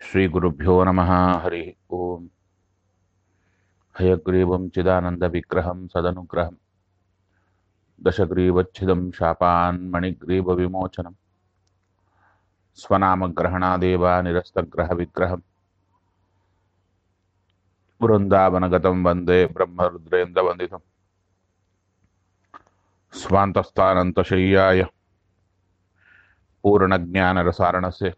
श्रीगुरुभ्यो नमः हरिः ओम् हयग्रीवं चिदानन्दविग्रहं सदनुग्रहं दशग्रीवच्छिदं शापान्मणिग्रीवविमोचनं स्वनामग्रहणादेव निरस्तग्रहविग्रहं वृन्दावनगतं वन्दे ब्रह्मरुद्रेन्द्रवन्दितं स्वान्तस्थानन्तशय्याय पूर्णज्ञानरसारणस्य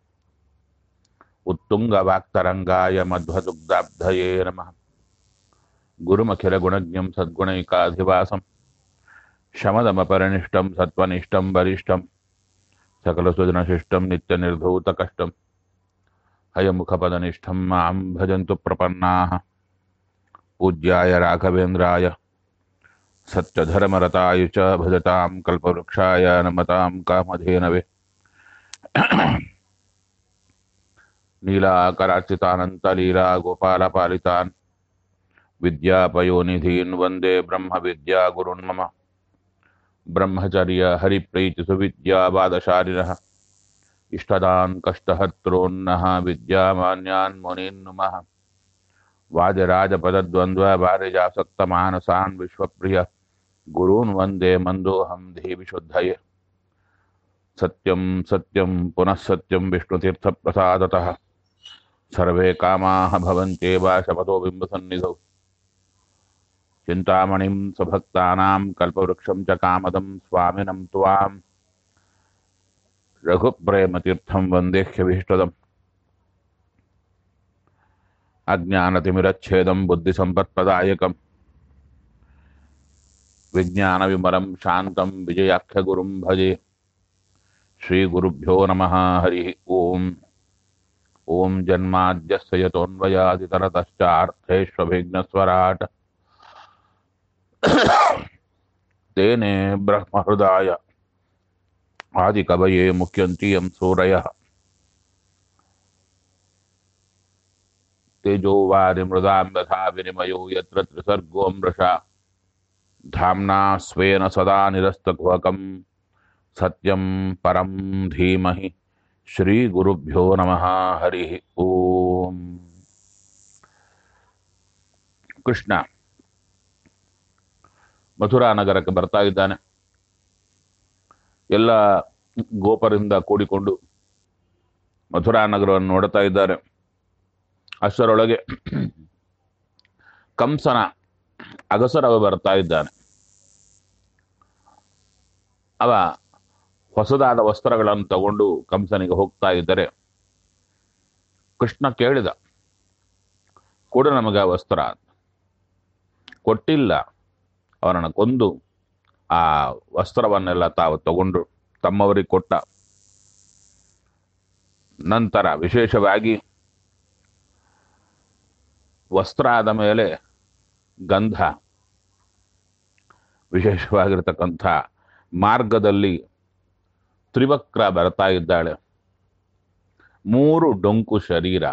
उत्तुङ्गवाक्तरङ्गाय मध्वदुग्धाब्धये नमः गुरुमखिलगुणज्ञं सद्गुणैकाधिवासं शमदमपरिनिष्टं सत्त्वनिष्ठं वरिष्ठं सकलसुजनशिष्टं नित्यनिर्धूतकष्टं हयमुखपदनिष्ठं मां भजन्तु प्रपन्नाः पूज्याय राघवेन्द्राय सत्यधर्मरताय च भजतां कल्पवृक्षाय नमतां कामधेनवे नीलाकरार्चितानन्तलीला गोपालपालितान् विद्यापयोनिधीन् वन्दे ब्रह्मविद्यागुरुन् मम ब्रह्मचर्य हरिप्रीतिसुविद्यावादशालिनः इष्टदान् कष्टहर्त्रोन्नः विद्यामान्यान् मुनीन् नुमः वाजराजपदद्वन्द्ववारिजासक्तमानसान् विश्वप्रिय गुरून् वन्दे मन्दोऽहं धीविशुद्धये सत्यं सत्यं पुनः सत्यं विष्णुतीर्थप्रसादतः सर्वे कामाः भवन्त्येव शपथो बिम्बसन्निधौ चिन्तामणिं स्वभक्तानां कल्पवृक्षं च कामदं स्वामिनं त्वां रघुप्रेमतीर्थं वन्देह्यभीष्टदम् अज्ञानतिमिरच्छेदं बुद्धिसम्पत्प्रदायकं विज्ञानविमलं शान्तं विजयाख्यगुरुं भजे श्रीगुरुभ्यो नमः हरिः ओम् ॐ जन्माद्यस्य यतोऽन्वयादितरतश्चार्थेष्वभिघ्नस्वराट् तेने ब्रह्महृदाय आदिकवये मुह्यन्ति यं सूरयः तेजो वारिमृदां यथा विनिमयो यत्र त्रिसर्गो मृषा धाम्ना स्वेन सदा निरस्तकुहकं सत्यं परं धीमहि ಶ್ರೀಗುರುಭ್ಯೋ ನಮಃ ಹರಿ ಓಂ ಕೃಷ್ಣ ಮಥುರಾ ನಗರಕ್ಕೆ ಬರ್ತಾ ಇದ್ದಾನೆ ಎಲ್ಲ ಗೋಪರಿಂದ ಕೂಡಿಕೊಂಡು ಮಥುರಾ ನಗರವನ್ನು ನೋಡ್ತಾ ಇದ್ದಾರೆ ಅಷ್ಟರೊಳಗೆ ಕಂಸನ ಅಗಸರವ ಬರ್ತಾ ಇದ್ದಾನೆ ಅವ ಹೊಸದಾದ ವಸ್ತ್ರಗಳನ್ನು ತಗೊಂಡು ಕಂಸನಿಗೆ ಹೋಗ್ತಾ ಇದ್ದರೆ ಕೃಷ್ಣ ಕೇಳಿದ ಕೊಡು ನಮಗ ವಸ್ತ್ರ ಕೊಟ್ಟಿಲ್ಲ ಅವನನ್ನು ಕೊಂದು ಆ ವಸ್ತ್ರವನ್ನೆಲ್ಲ ತಾವು ತಗೊಂಡು ತಮ್ಮವರಿಗೆ ಕೊಟ್ಟ ನಂತರ ವಿಶೇಷವಾಗಿ ವಸ್ತ್ರ ಆದ ಮೇಲೆ ಗಂಧ ವಿಶೇಷವಾಗಿರ್ತಕ್ಕಂಥ ಮಾರ್ಗದಲ್ಲಿ ತ್ರಿವಕ್ರ ಬರ್ತಾ ಇದ್ದಾಳೆ ಮೂರು ಡೊಂಕು ಶರೀರ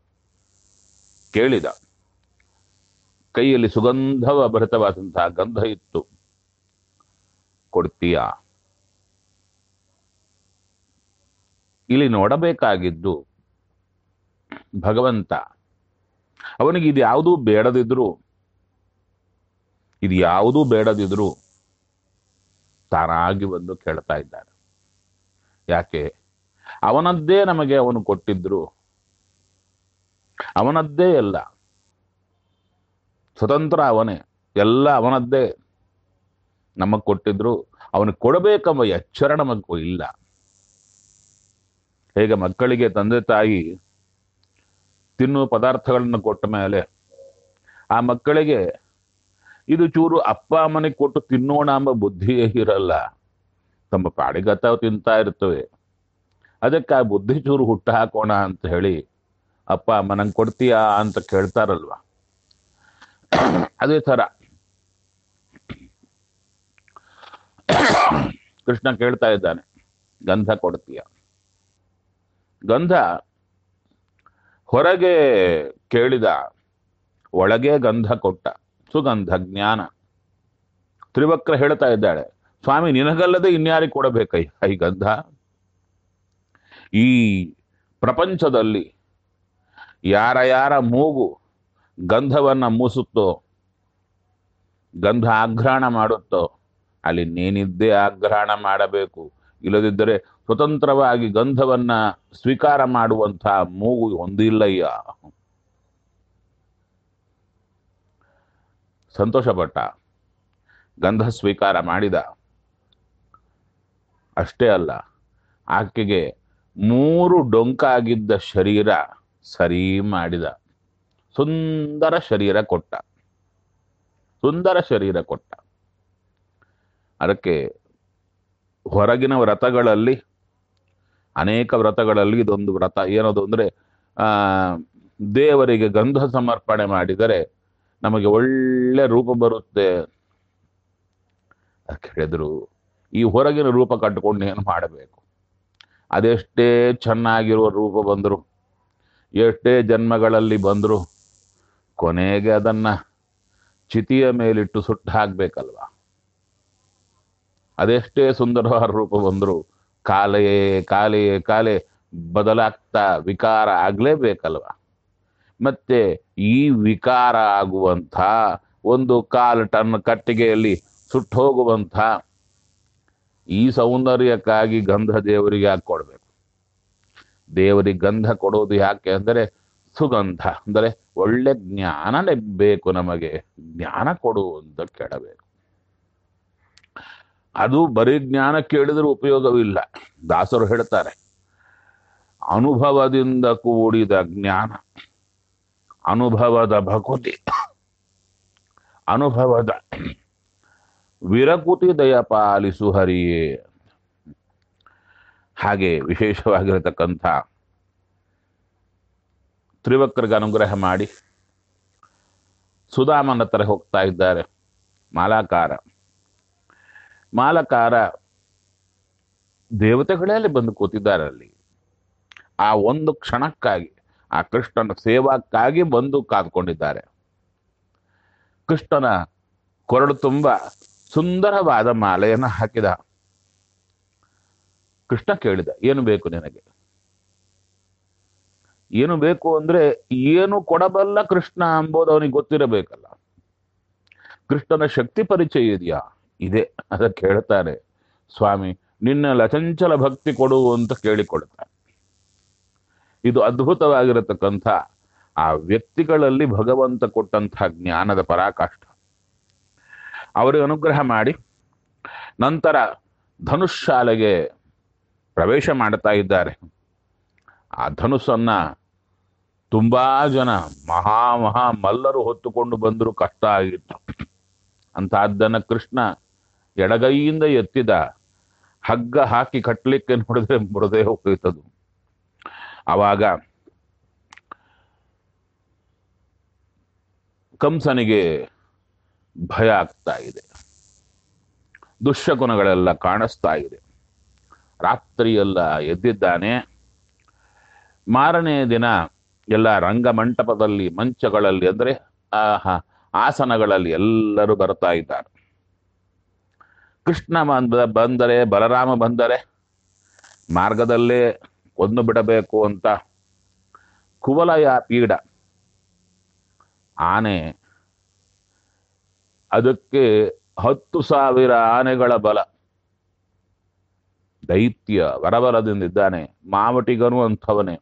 ಕೇಳಿದ ಕೈಯಲ್ಲಿ ಸುಗಂಧವ ಭರಿತವಾದಂತಹ ಗಂಧ ಇತ್ತು ಕೊಡ್ತೀಯ ಇಲ್ಲಿ ನೋಡಬೇಕಾಗಿದ್ದು ಭಗವಂತ ಅವನಿಗೆ ಇದು ಯಾವುದೂ ಬೇಡದಿದ್ರು ಇದು ಯಾವುದೂ ಬೇಡದಿದ್ರು ತಾನಾಗಿ ಬಂದು ಕೇಳ್ತಾ ಇದ್ದಾನೆ ಯಾಕೆ ಅವನದ್ದೇ ನಮಗೆ ಅವನು ಕೊಟ್ಟಿದ್ರು ಅವನದ್ದೇ ಎಲ್ಲ ಸ್ವತಂತ್ರ ಅವನೇ ಎಲ್ಲ ಅವನದ್ದೇ ನಮಗ್ ಕೊಟ್ಟಿದ್ರು ಅವನಿಗೆ ಕೊಡಬೇಕೆಂಬ ಎಚ್ಚರ ನಮಗೂ ಇಲ್ಲ ಹೇಗೆ ಮಕ್ಕಳಿಗೆ ತಂದೆ ತಾಯಿ ತಿನ್ನುವ ಪದಾರ್ಥಗಳನ್ನು ಕೊಟ್ಟ ಮೇಲೆ ಆ ಮಕ್ಕಳಿಗೆ ಇದು ಚೂರು ಅಪ್ಪ ಅಮ್ಮನಿಗೆ ಕೊಟ್ಟು ತಿನ್ನೋಣ ಎಂಬ ಬುದ್ಧಿಯೇ ಇರಲ್ಲ ತಮ್ಮ ಪಾಡಿಗತ ತಿಂತಾ ಇರ್ತವೆ ಅದಕ್ಕೆ ಆ ಬುದ್ಧಿ ಚೂರು ಹುಟ್ಟು ಹಾಕೋಣ ಅಂತ ಹೇಳಿ ಅಪ್ಪ ಅಮ್ಮ ನಂಗೆ ಕೊಡ್ತೀಯಾ ಅಂತ ಕೇಳ್ತಾರಲ್ವ ಅದೇ ಥರ ಕೃಷ್ಣ ಕೇಳ್ತಾ ಇದ್ದಾನೆ ಗಂಧ ಕೊಡ್ತೀಯ ಗಂಧ ಹೊರಗೆ ಕೇಳಿದ ಒಳಗೆ ಗಂಧ ಕೊಟ್ಟ ಸುಗಂಧ ಜ್ಞಾನ ತ್ರಿವಕ್ರ ಹೇಳ್ತಾ ಇದ್ದಾಳೆ ಸ್ವಾಮಿ ನಿನಗಲ್ಲದೆ ಇನ್ಯಾರಿಗೆ ಕೊಡಬೇಕಯ್ಯ ಈ ಗಂಧ ಈ ಪ್ರಪಂಚದಲ್ಲಿ ಯಾರ ಯಾರ ಮೂಗು ಗಂಧವನ್ನ ಮೂಸುತ್ತೋ ಗಂಧ ಆಗ್ರಹಣ ಮಾಡುತ್ತೋ ಅಲ್ಲಿ ನೀನಿದ್ದೇ ಆಗ್ರಹಣ ಮಾಡಬೇಕು ಇಲ್ಲದಿದ್ದರೆ ಸ್ವತಂತ್ರವಾಗಿ ಗಂಧವನ್ನ ಸ್ವೀಕಾರ ಮಾಡುವಂಥ ಮೂಗು ಹೊಂದಿಲ್ಲಯ್ಯ ಸಂತೋಷಪಟ್ಟ ಗಂಧ ಸ್ವೀಕಾರ ಮಾಡಿದ ಅಷ್ಟೇ ಅಲ್ಲ ಆಕೆಗೆ ಮೂರು ಡೊಂಕಾಗಿದ್ದ ಶರೀರ ಸರಿ ಮಾಡಿದ ಸುಂದರ ಶರೀರ ಕೊಟ್ಟ ಸುಂದರ ಶರೀರ ಕೊಟ್ಟ ಅದಕ್ಕೆ ಹೊರಗಿನ ವ್ರತಗಳಲ್ಲಿ ಅನೇಕ ವ್ರತಗಳಲ್ಲಿ ಇದೊಂದು ವ್ರತ ಏನದು ಅಂದ್ರೆ ಆ ದೇವರಿಗೆ ಗಂಧ ಸಮರ್ಪಣೆ ಮಾಡಿದರೆ ನಮಗೆ ಒಳ್ಳೆ ರೂಪ ಬರುತ್ತೆ ಅದಕ್ಕೆ ಹೇಳಿದ್ರು ಈ ಹೊರಗಿನ ರೂಪ ಕಟ್ಟಿಕೊಂಡು ಏನು ಮಾಡಬೇಕು ಅದೆಷ್ಟೇ ಚೆನ್ನಾಗಿರುವ ರೂಪ ಬಂದರು ಎಷ್ಟೇ ಜನ್ಮಗಳಲ್ಲಿ ಬಂದರು ಕೊನೆಗೆ ಅದನ್ನ ಚಿತಿಯ ಮೇಲಿಟ್ಟು ಸುಟ್ಟು ಹಾಕ್ಬೇಕಲ್ವಾ ಅದೆಷ್ಟೇ ಸುಂದರವಾದ ರೂಪ ಬಂದರು ಕಾಲೇ ಕಾಲೇ ಕಾಲೇ ಬದಲಾಗ್ತಾ ವಿಕಾರ ಆಗ್ಲೇಬೇಕಲ್ವಾ ಮತ್ತೆ ಈ ವಿಕಾರ ಆಗುವಂಥ ಒಂದು ಕಾಲು ಟನ್ ಕಟ್ಟಿಗೆಯಲ್ಲಿ ಸುಟ್ಟು ಹೋಗುವಂಥ ಈ ಸೌಂದರ್ಯಕ್ಕಾಗಿ ಗಂಧ ದೇವರಿಗೆ ಯಾಕೆ ಕೊಡ್ಬೇಕು ದೇವರಿಗೆ ಗಂಧ ಕೊಡೋದು ಯಾಕೆ ಅಂದರೆ ಸುಗಂಧ ಅಂದರೆ ಒಳ್ಳೆ ಜ್ಞಾನ ಬೇಕು ನಮಗೆ ಜ್ಞಾನ ಕೊಡು ಅಂತ ಕೇಳಬೇಕು ಅದು ಬರೀ ಜ್ಞಾನ ಕೇಳಿದ್ರೆ ಉಪಯೋಗವಿಲ್ಲ ದಾಸರು ಹೇಳ್ತಾರೆ ಅನುಭವದಿಂದ ಕೂಡಿದ ಜ್ಞಾನ ಅನುಭವದ ಭಕುತಿ ಅನುಭವದ ವಿರಕುತಿ ದಯ ಪಾಲಿಸು ಹರಿಯೇ ಹಾಗೆ ವಿಶೇಷವಾಗಿರತಕ್ಕಂಥ ತ್ರಿವಕ್ರಿಗೆ ಅನುಗ್ರಹ ಮಾಡಿ ಸುಧಾಮನ ಹತ್ರ ಹೋಗ್ತಾ ಇದ್ದಾರೆ ಮಾಲಾಕಾರ ಮಾಲಕಾರ ದೇವತೆಗಳೇ ಅಲ್ಲಿ ಬಂದು ಕೂತಿದ್ದಾರೆ ಅಲ್ಲಿ ಆ ಒಂದು ಕ್ಷಣಕ್ಕಾಗಿ ಆ ಕೃಷ್ಣನ ಸೇವಾಕ್ಕಾಗಿ ಬಂದು ಕಾದ್ಕೊಂಡಿದ್ದಾರೆ ಕೃಷ್ಣನ ಕೊರಡು ತುಂಬ ಸುಂದರವಾದ ಮಾಲೆಯನ್ನು ಹಾಕಿದ ಕೃಷ್ಣ ಕೇಳಿದ ಏನು ಬೇಕು ನಿನಗೆ ಏನು ಬೇಕು ಅಂದ್ರೆ ಏನು ಕೊಡಬಲ್ಲ ಕೃಷ್ಣ ಎಂಬುದು ಅವನಿಗೆ ಗೊತ್ತಿರಬೇಕಲ್ಲ ಕೃಷ್ಣನ ಶಕ್ತಿ ಪರಿಚಯ ಇದೆಯಾ ಇದೆ ಅದಕ್ಕೆ ಹೇಳ್ತಾರೆ ಸ್ವಾಮಿ ನಿನ್ನ ಲಚಂಚಲ ಭಕ್ತಿ ಕೊಡು ಅಂತ ಕೇಳಿಕೊಳ್ತಾರೆ ಇದು ಅದ್ಭುತವಾಗಿರತಕ್ಕಂಥ ಆ ವ್ಯಕ್ತಿಗಳಲ್ಲಿ ಭಗವಂತ ಕೊಟ್ಟಂಥ ಜ್ಞಾನದ ಪರಾಕಾಷ್ಠ ಅವರಿಗೆ ಅನುಗ್ರಹ ಮಾಡಿ ನಂತರ ಧನುಷ್ ಪ್ರವೇಶ ಮಾಡ್ತಾ ಇದ್ದಾರೆ ಆ ಧನುಸ್ಸನ್ನ ತುಂಬಾ ಜನ ಮಹಾ ಮಹಾ ಮಲ್ಲರು ಹೊತ್ತುಕೊಂಡು ಬಂದರೂ ಕಷ್ಟ ಆಗಿತ್ತು ಅಂತಹದ್ದನ್ನ ಕೃಷ್ಣ ಎಡಗೈಯಿಂದ ಎತ್ತಿದ ಹಗ್ಗ ಹಾಕಿ ಕಟ್ಟಲಿಕ್ಕೆ ನೋಡಿದ್ರೆ ಮುರದೇ ಹೋಗ್ತದು ಆವಾಗ ಕಂಸನಿಗೆ ಭಯ ಆಗ್ತಾ ಇದೆ ದುಶ್ಶಕುನಗಳೆಲ್ಲ ಕಾಣಿಸ್ತಾ ಇದೆ ರಾತ್ರಿಯೆಲ್ಲ ಎದ್ದಿದ್ದಾನೆ ಮಾರನೇ ದಿನ ಎಲ್ಲ ರಂಗಮಂಟಪದಲ್ಲಿ ಮಂಚಗಳಲ್ಲಿ ಅಂದ್ರೆ ಆ ಆಸನಗಳಲ್ಲಿ ಎಲ್ಲರೂ ಬರ್ತಾ ಇದ್ದಾರೆ ಕೃಷ್ಣ ಬಂದ ಬಂದರೆ ಬಲರಾಮ ಬಂದರೆ ಮಾರ್ಗದಲ್ಲೇ ಕೊಂದು ಬಿಡಬೇಕು ಅಂತ ಕುವಲಯ ಪೀಡ ಆನೆ ಅದಕ್ಕೆ ಹತ್ತು ಸಾವಿರ ಆನೆಗಳ ಬಲ ದೈತ್ಯ ವರಬಲದಿಂದಿದ್ದಾನೆ ಮಾವಟಿಗನು ಅಂಥವನೇ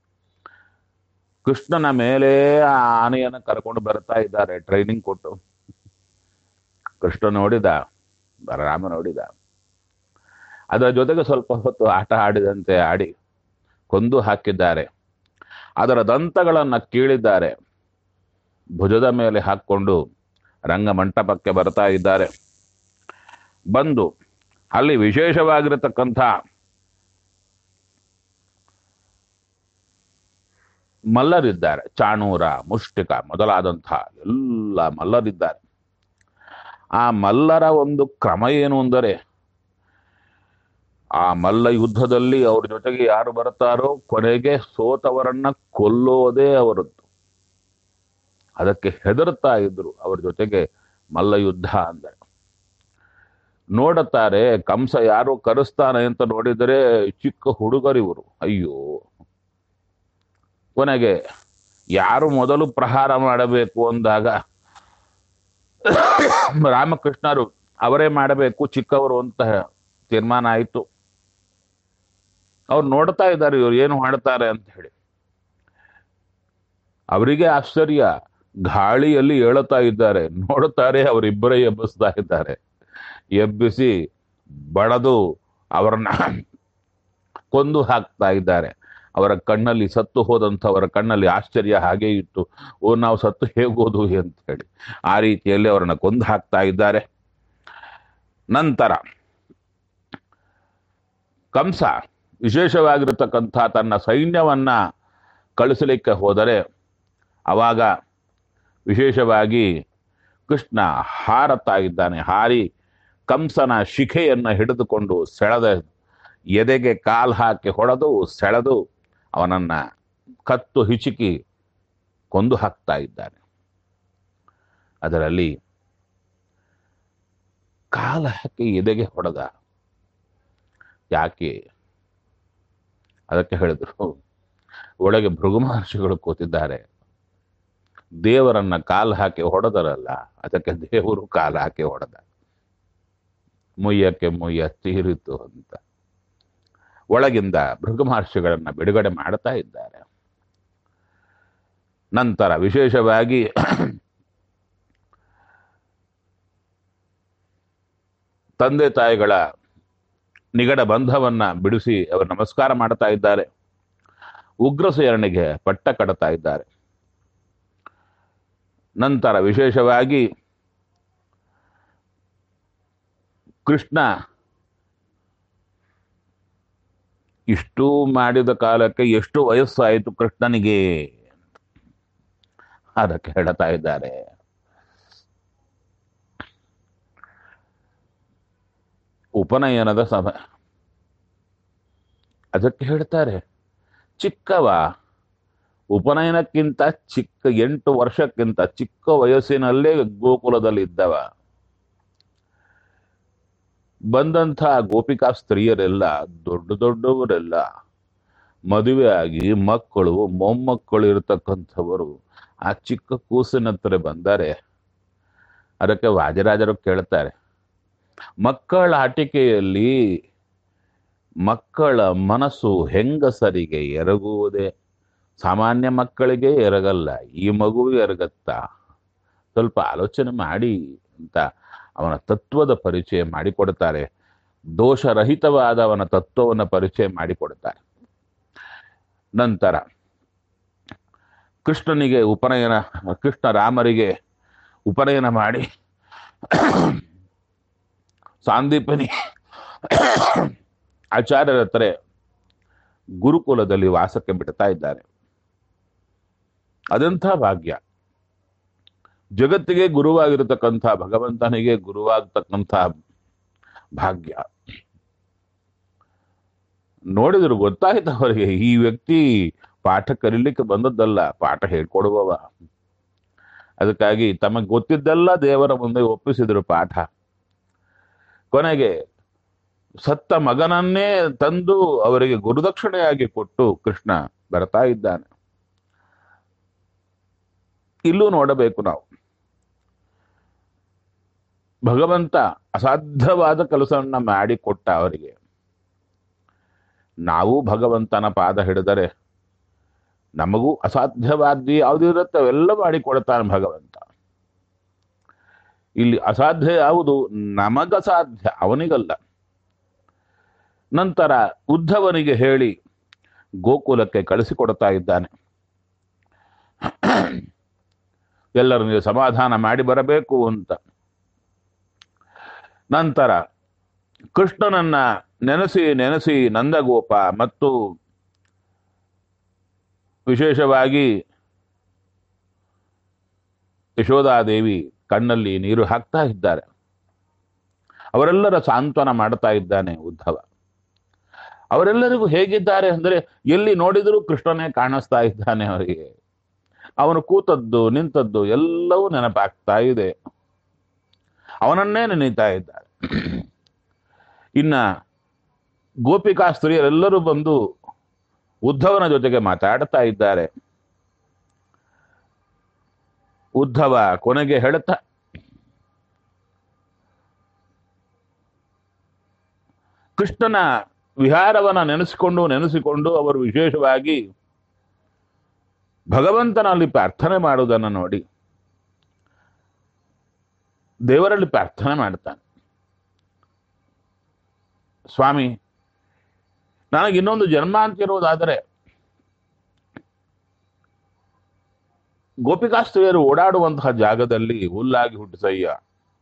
ಕೃಷ್ಣನ ಮೇಲೆ ಆ ಆನೆಯನ್ನು ಕರ್ಕೊಂಡು ಬರ್ತಾ ಇದ್ದಾರೆ ಟ್ರೈನಿಂಗ್ ಕೊಟ್ಟು ಕೃಷ್ಣ ನೋಡಿದ ಬಲರಾಮ ನೋಡಿದ ಅದರ ಜೊತೆಗೆ ಸ್ವಲ್ಪ ಹೊತ್ತು ಆಟ ಆಡಿದಂತೆ ಆಡಿ ಕೊಂದು ಹಾಕಿದ್ದಾರೆ ಅದರ ದಂತಗಳನ್ನು ಕೀಳಿದ್ದಾರೆ ಭುಜದ ಮೇಲೆ ಹಾಕ್ಕೊಂಡು ರಂಗಮಂಟಪಕ್ಕೆ ಬರ್ತಾ ಇದ್ದಾರೆ ಬಂದು ಅಲ್ಲಿ ವಿಶೇಷವಾಗಿರತಕ್ಕಂಥ ಮಲ್ಲರಿದ್ದಾರೆ ಚಾಣೂರ ಮುಷ್ಟಿಕ ಮೊದಲಾದಂಥ ಎಲ್ಲ ಮಲ್ಲರಿದ್ದಾರೆ ಆ ಮಲ್ಲರ ಒಂದು ಕ್ರಮ ಏನು ಅಂದರೆ ಆ ಮಲ್ಲ ಯುದ್ಧದಲ್ಲಿ ಅವ್ರ ಜೊತೆಗೆ ಯಾರು ಬರ್ತಾರೋ ಕೊನೆಗೆ ಸೋತವರನ್ನ ಕೊಲ್ಲೋದೇ ಅವರದ್ದು ಅದಕ್ಕೆ ಹೆದರ್ತಾ ಇದ್ರು ಅವ್ರ ಜೊತೆಗೆ ಮಲ್ಲ ಯುದ್ಧ ಅಂದರೆ ನೋಡುತ್ತಾರೆ ಕಂಸ ಯಾರು ಕರೆಸ್ತಾನೆ ಅಂತ ನೋಡಿದರೆ ಚಿಕ್ಕ ಹುಡುಗರಿವರು ಅಯ್ಯೋ ಕೊನೆಗೆ ಯಾರು ಮೊದಲು ಪ್ರಹಾರ ಮಾಡಬೇಕು ಅಂದಾಗ ರಾಮಕೃಷ್ಣರು ಅವರೇ ಮಾಡಬೇಕು ಚಿಕ್ಕವರು ಅಂತ ತೀರ್ಮಾನ ಆಯಿತು ಅವ್ರು ನೋಡ್ತಾ ಇದ್ದಾರೆ ಇವ್ರು ಏನು ಮಾಡ್ತಾರೆ ಅಂತ ಹೇಳಿ ಅವರಿಗೆ ಆಶ್ಚರ್ಯ ಗಾಳಿಯಲ್ಲಿ ಏಳುತ್ತಾ ಇದ್ದಾರೆ ನೋಡುತ್ತಾರೆ ಅವರಿಬ್ಬರೇ ಎಬ್ಬಿಸ್ತಾ ಇದ್ದಾರೆ ಎಬ್ಬಿಸಿ ಬಡದು ಅವರನ್ನ ಕೊಂದು ಹಾಕ್ತಾ ಇದ್ದಾರೆ ಅವರ ಕಣ್ಣಲ್ಲಿ ಸತ್ತು ಹೋದಂಥವರ ಕಣ್ಣಲ್ಲಿ ಆಶ್ಚರ್ಯ ಹಾಗೆ ಇತ್ತು ಓ ನಾವು ಸತ್ತು ಹೇಗೋದು ಅಂತ ಹೇಳಿ ಆ ರೀತಿಯಲ್ಲಿ ಅವರನ್ನ ಕೊಂದು ಹಾಕ್ತಾ ಇದ್ದಾರೆ ನಂತರ ಕಂಸ ವಿಶೇಷವಾಗಿರತಕ್ಕಂಥ ತನ್ನ ಸೈನ್ಯವನ್ನ ಕಳಿಸಲಿಕ್ಕೆ ಹೋದರೆ ಅವಾಗ ವಿಶೇಷವಾಗಿ ಕೃಷ್ಣ ಹಾರತಾ ಇದ್ದಾನೆ ಹಾರಿ ಕಂಸನ ಶಿಖೆಯನ್ನ ಹಿಡಿದುಕೊಂಡು ಸೆಳೆದ ಎದೆಗೆ ಕಾಲ್ ಹಾಕಿ ಹೊಡೆದು ಸೆಳೆದು ಅವನನ್ನ ಕತ್ತು ಹಿಚುಕಿ ಕೊಂದು ಹಾಕ್ತಾ ಇದ್ದಾನೆ ಅದರಲ್ಲಿ ಕಾಲ ಹಾಕಿ ಎದೆಗೆ ಹೊಡೆದ ಯಾಕೆ ಅದಕ್ಕೆ ಹೇಳಿದ್ರು ಒಳಗೆ ಭೃಗು ಮಹರ್ಷಿಗಳು ಕೂತಿದ್ದಾರೆ ದೇವರನ್ನ ಕಾಲು ಹಾಕಿ ಹೊಡೆದರಲ್ಲ ಅದಕ್ಕೆ ದೇವರು ಕಾಲು ಹಾಕಿ ಹೊಡೆದ ಮುಯ್ಯಕ್ಕೆ ಮುಯ್ಯ ತೀರಿತು ಅಂತ ಒಳಗಿಂದ ಭೃಗು ಮಹರ್ಷಿಗಳನ್ನ ಬಿಡುಗಡೆ ಮಾಡ್ತಾ ಇದ್ದಾರೆ ನಂತರ ವಿಶೇಷವಾಗಿ ತಂದೆ ತಾಯಿಗಳ ನಿಗಡ ಬಂಧವನ್ನ ಬಿಡಿಸಿ ಅವರು ನಮಸ್ಕಾರ ಮಾಡ್ತಾ ಇದ್ದಾರೆ ಉಗ್ರಸೇನಿಗೆ ಪಟ್ಟ ಕಡ್ತಾ ಇದ್ದಾರೆ ನಂತರ ವಿಶೇಷವಾಗಿ ಕೃಷ್ಣ ಇಷ್ಟು ಮಾಡಿದ ಕಾಲಕ್ಕೆ ಎಷ್ಟು ವಯಸ್ಸಾಯಿತು ಕೃಷ್ಣನಿಗೆ ಅದಕ್ಕೆ ಹೇಳ್ತಾ ಇದ್ದಾರೆ ಉಪನಯನದ ಸಮಯ ಅದಕ್ಕೆ ಹೇಳ್ತಾರೆ ಚಿಕ್ಕವ ಉಪನಯನಕ್ಕಿಂತ ಚಿಕ್ಕ ಎಂಟು ವರ್ಷಕ್ಕಿಂತ ಚಿಕ್ಕ ವಯಸ್ಸಿನಲ್ಲೇ ಗೋಕುಲದಲ್ಲಿ ಇದ್ದವ ಬಂದಂಥ ಗೋಪಿಕಾ ಸ್ತ್ರೀಯರೆಲ್ಲ ದೊಡ್ಡ ದೊಡ್ಡವರೆಲ್ಲ ಮದುವೆ ಆಗಿ ಮಕ್ಕಳು ಮೊಮ್ಮಕ್ಕಳು ಇರತಕ್ಕಂಥವರು ಆ ಚಿಕ್ಕ ಕೂಸಿನ ಹತ್ರ ಬಂದರೆ ಅದಕ್ಕೆ ವಾಜರಾಜರು ಕೇಳ್ತಾರೆ ಮಕ್ಕಳ ಆಟಿಕೆಯಲ್ಲಿ ಮಕ್ಕಳ ಮನಸ್ಸು ಹೆಂಗಸರಿಗೆ ಎರಗುವುದೇ ಸಾಮಾನ್ಯ ಮಕ್ಕಳಿಗೆ ಎರಗಲ್ಲ ಈ ಮಗುವಿಗೆ ಎರಗತ್ತಾ ಸ್ವಲ್ಪ ಆಲೋಚನೆ ಮಾಡಿ ಅಂತ ಅವನ ತತ್ವದ ಪರಿಚಯ ಮಾಡಿಕೊಡ್ತಾರೆ ದೋಷರಹಿತವಾದ ಅವನ ತತ್ವವನ್ನು ಪರಿಚಯ ಮಾಡಿಕೊಡ್ತಾರೆ ನಂತರ ಕೃಷ್ಣನಿಗೆ ಉಪನಯನ ಕೃಷ್ಣ ರಾಮರಿಗೆ ಉಪನಯನ ಮಾಡಿ ಸಾಂದೀಪನಿ ಆಚಾರ್ಯರ ಹತ್ರ ಗುರುಕುಲದಲ್ಲಿ ವಾಸಕ್ಕೆ ಬಿಡ್ತಾ ಇದ್ದಾರೆ ಅದೆಂಥ ಭಾಗ್ಯ ಜಗತ್ತಿಗೆ ಗುರುವಾಗಿರತಕ್ಕಂಥ ಭಗವಂತನಿಗೆ ಗುರುವಾಗತಕ್ಕಂಥ ಭಾಗ್ಯ ನೋಡಿದ್ರು ಗೊತ್ತಾಯ್ತು ಅವರಿಗೆ ಈ ವ್ಯಕ್ತಿ ಪಾಠ ಕರೀಲಿಕ್ಕೆ ಬಂದದ್ದಲ್ಲ ಪಾಠ ಹೇಳ್ಕೊಡುವವ ಅದಕ್ಕಾಗಿ ತಮಗೆ ಗೊತ್ತಿದ್ದೆಲ್ಲ ದೇವರ ಮುಂದೆ ಒಪ್ಪಿಸಿದ್ರು ಪಾಠ ಕೊನೆಗೆ ಸತ್ತ ಮಗನನ್ನೇ ತಂದು ಅವರಿಗೆ ಗುರುದಕ್ಷಿಣೆಯಾಗಿ ಕೊಟ್ಟು ಕೃಷ್ಣ ಬರ್ತಾ ಇದ್ದಾನೆ ಇಲ್ಲೂ ನೋಡಬೇಕು ನಾವು ಭಗವಂತ ಅಸಾಧ್ಯವಾದ ಕೆಲಸವನ್ನ ಮಾಡಿಕೊಟ್ಟ ಅವರಿಗೆ ನಾವು ಭಗವಂತನ ಪಾದ ಹಿಡಿದರೆ ನಮಗೂ ಅಸಾಧ್ಯವಾದ ಯಾವುದಿರುತ್ತೆ ಅವೆಲ್ಲ ಮಾಡಿಕೊಡ್ತಾನೆ ಭಗವಂತ ಇಲ್ಲಿ ಅಸಾಧ್ಯ ಯಾವುದು ನಮಗಸಾಧ್ಯ ಅವನಿಗಲ್ಲ ನಂತರ ಉದ್ಧವನಿಗೆ ಹೇಳಿ ಗೋಕುಲಕ್ಕೆ ಕಳಿಸಿಕೊಡ್ತಾ ಇದ್ದಾನೆ ಎಲ್ಲರನ್ನು ಸಮಾಧಾನ ಮಾಡಿ ಬರಬೇಕು ಅಂತ ನಂತರ ಕೃಷ್ಣನನ್ನ ನೆನೆಸಿ ನೆನೆಸಿ ನಂದಗೋಪ ಮತ್ತು ವಿಶೇಷವಾಗಿ ಯಶೋಧಾದೇವಿ ಕಣ್ಣಲ್ಲಿ ನೀರು ಹಾಕ್ತಾ ಇದ್ದಾರೆ ಅವರೆಲ್ಲರ ಸಾಂತ್ವನ ಮಾಡ್ತಾ ಇದ್ದಾನೆ ಉದ್ಧವ ಅವರೆಲ್ಲರಿಗೂ ಹೇಗಿದ್ದಾರೆ ಅಂದರೆ ಎಲ್ಲಿ ನೋಡಿದರೂ ಕೃಷ್ಣನೇ ಕಾಣಿಸ್ತಾ ಇದ್ದಾನೆ ಅವರಿಗೆ ಅವನು ಕೂತದ್ದು ನಿಂತದ್ದು ಎಲ್ಲವೂ ನೆನಪಾಗ್ತಾ ಇದೆ ಅವನನ್ನೇ ನೆನೀತಾ ಇದ್ದಾರೆ ಇನ್ನ ಗೋಪಿಕಾ ಸ್ತ್ರೀಯರೆಲ್ಲರೂ ಬಂದು ಉದ್ಧವನ ಜೊತೆಗೆ ಮಾತಾಡ್ತಾ ಇದ್ದಾರೆ ಉದ್ಧವ ಕೊನೆಗೆ ಹೇಳುತ್ತಾ ಕೃಷ್ಣನ ವಿಹಾರವನ್ನ ನೆನೆಸಿಕೊಂಡು ನೆನೆಸಿಕೊಂಡು ಅವರು ವಿಶೇಷವಾಗಿ ಭಗವಂತನಲ್ಲಿ ಪ್ರಾರ್ಥನೆ ಮಾಡುವುದನ್ನು ನೋಡಿ ದೇವರಲ್ಲಿ ಪ್ರಾರ್ಥನೆ ಮಾಡ್ತಾನೆ ಸ್ವಾಮಿ ನನಗೆ ಇನ್ನೊಂದು ಜನ್ಮ ಅಂತಿರುವುದಾದರೆ ಗೋಪಿಕಾಸ್ತ್ರೀಯರು ಓಡಾಡುವಂತಹ ಜಾಗದಲ್ಲಿ ಹುಲ್ಲಾಗಿ ಹುಟ್ಟಿಸಯ್ಯ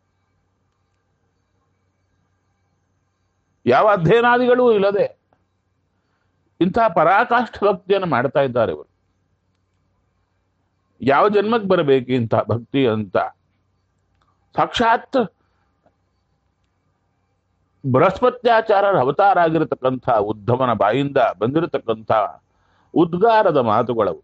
ಯಾವ ಅಧ್ಯಯನಾದಿಗಳೂ ಇಲ್ಲದೆ ಇಂತಹ ಪರಾಕಾಷ್ಠ ಭಕ್ತಿಯನ್ನು ಮಾಡ್ತಾ ಇದ್ದಾರೆ ಇವರು ಯಾವ ಜನ್ಮಕ್ಕೆ ಬರಬೇಕು ಇಂತಹ ಭಕ್ತಿ ಅಂತ ಸಾಕ್ಷಾತ್ ಬೃಹಸ್ಪತ್ಯಾಚಾರ್ಯರ ಅವತಾರ ಆಗಿರತಕ್ಕಂಥ ಉದ್ಧವನ ಬಾಯಿಂದ ಬಂದಿರತಕ್ಕಂಥ ಉದ್ಗಾರದ ಮಾತುಗಳವು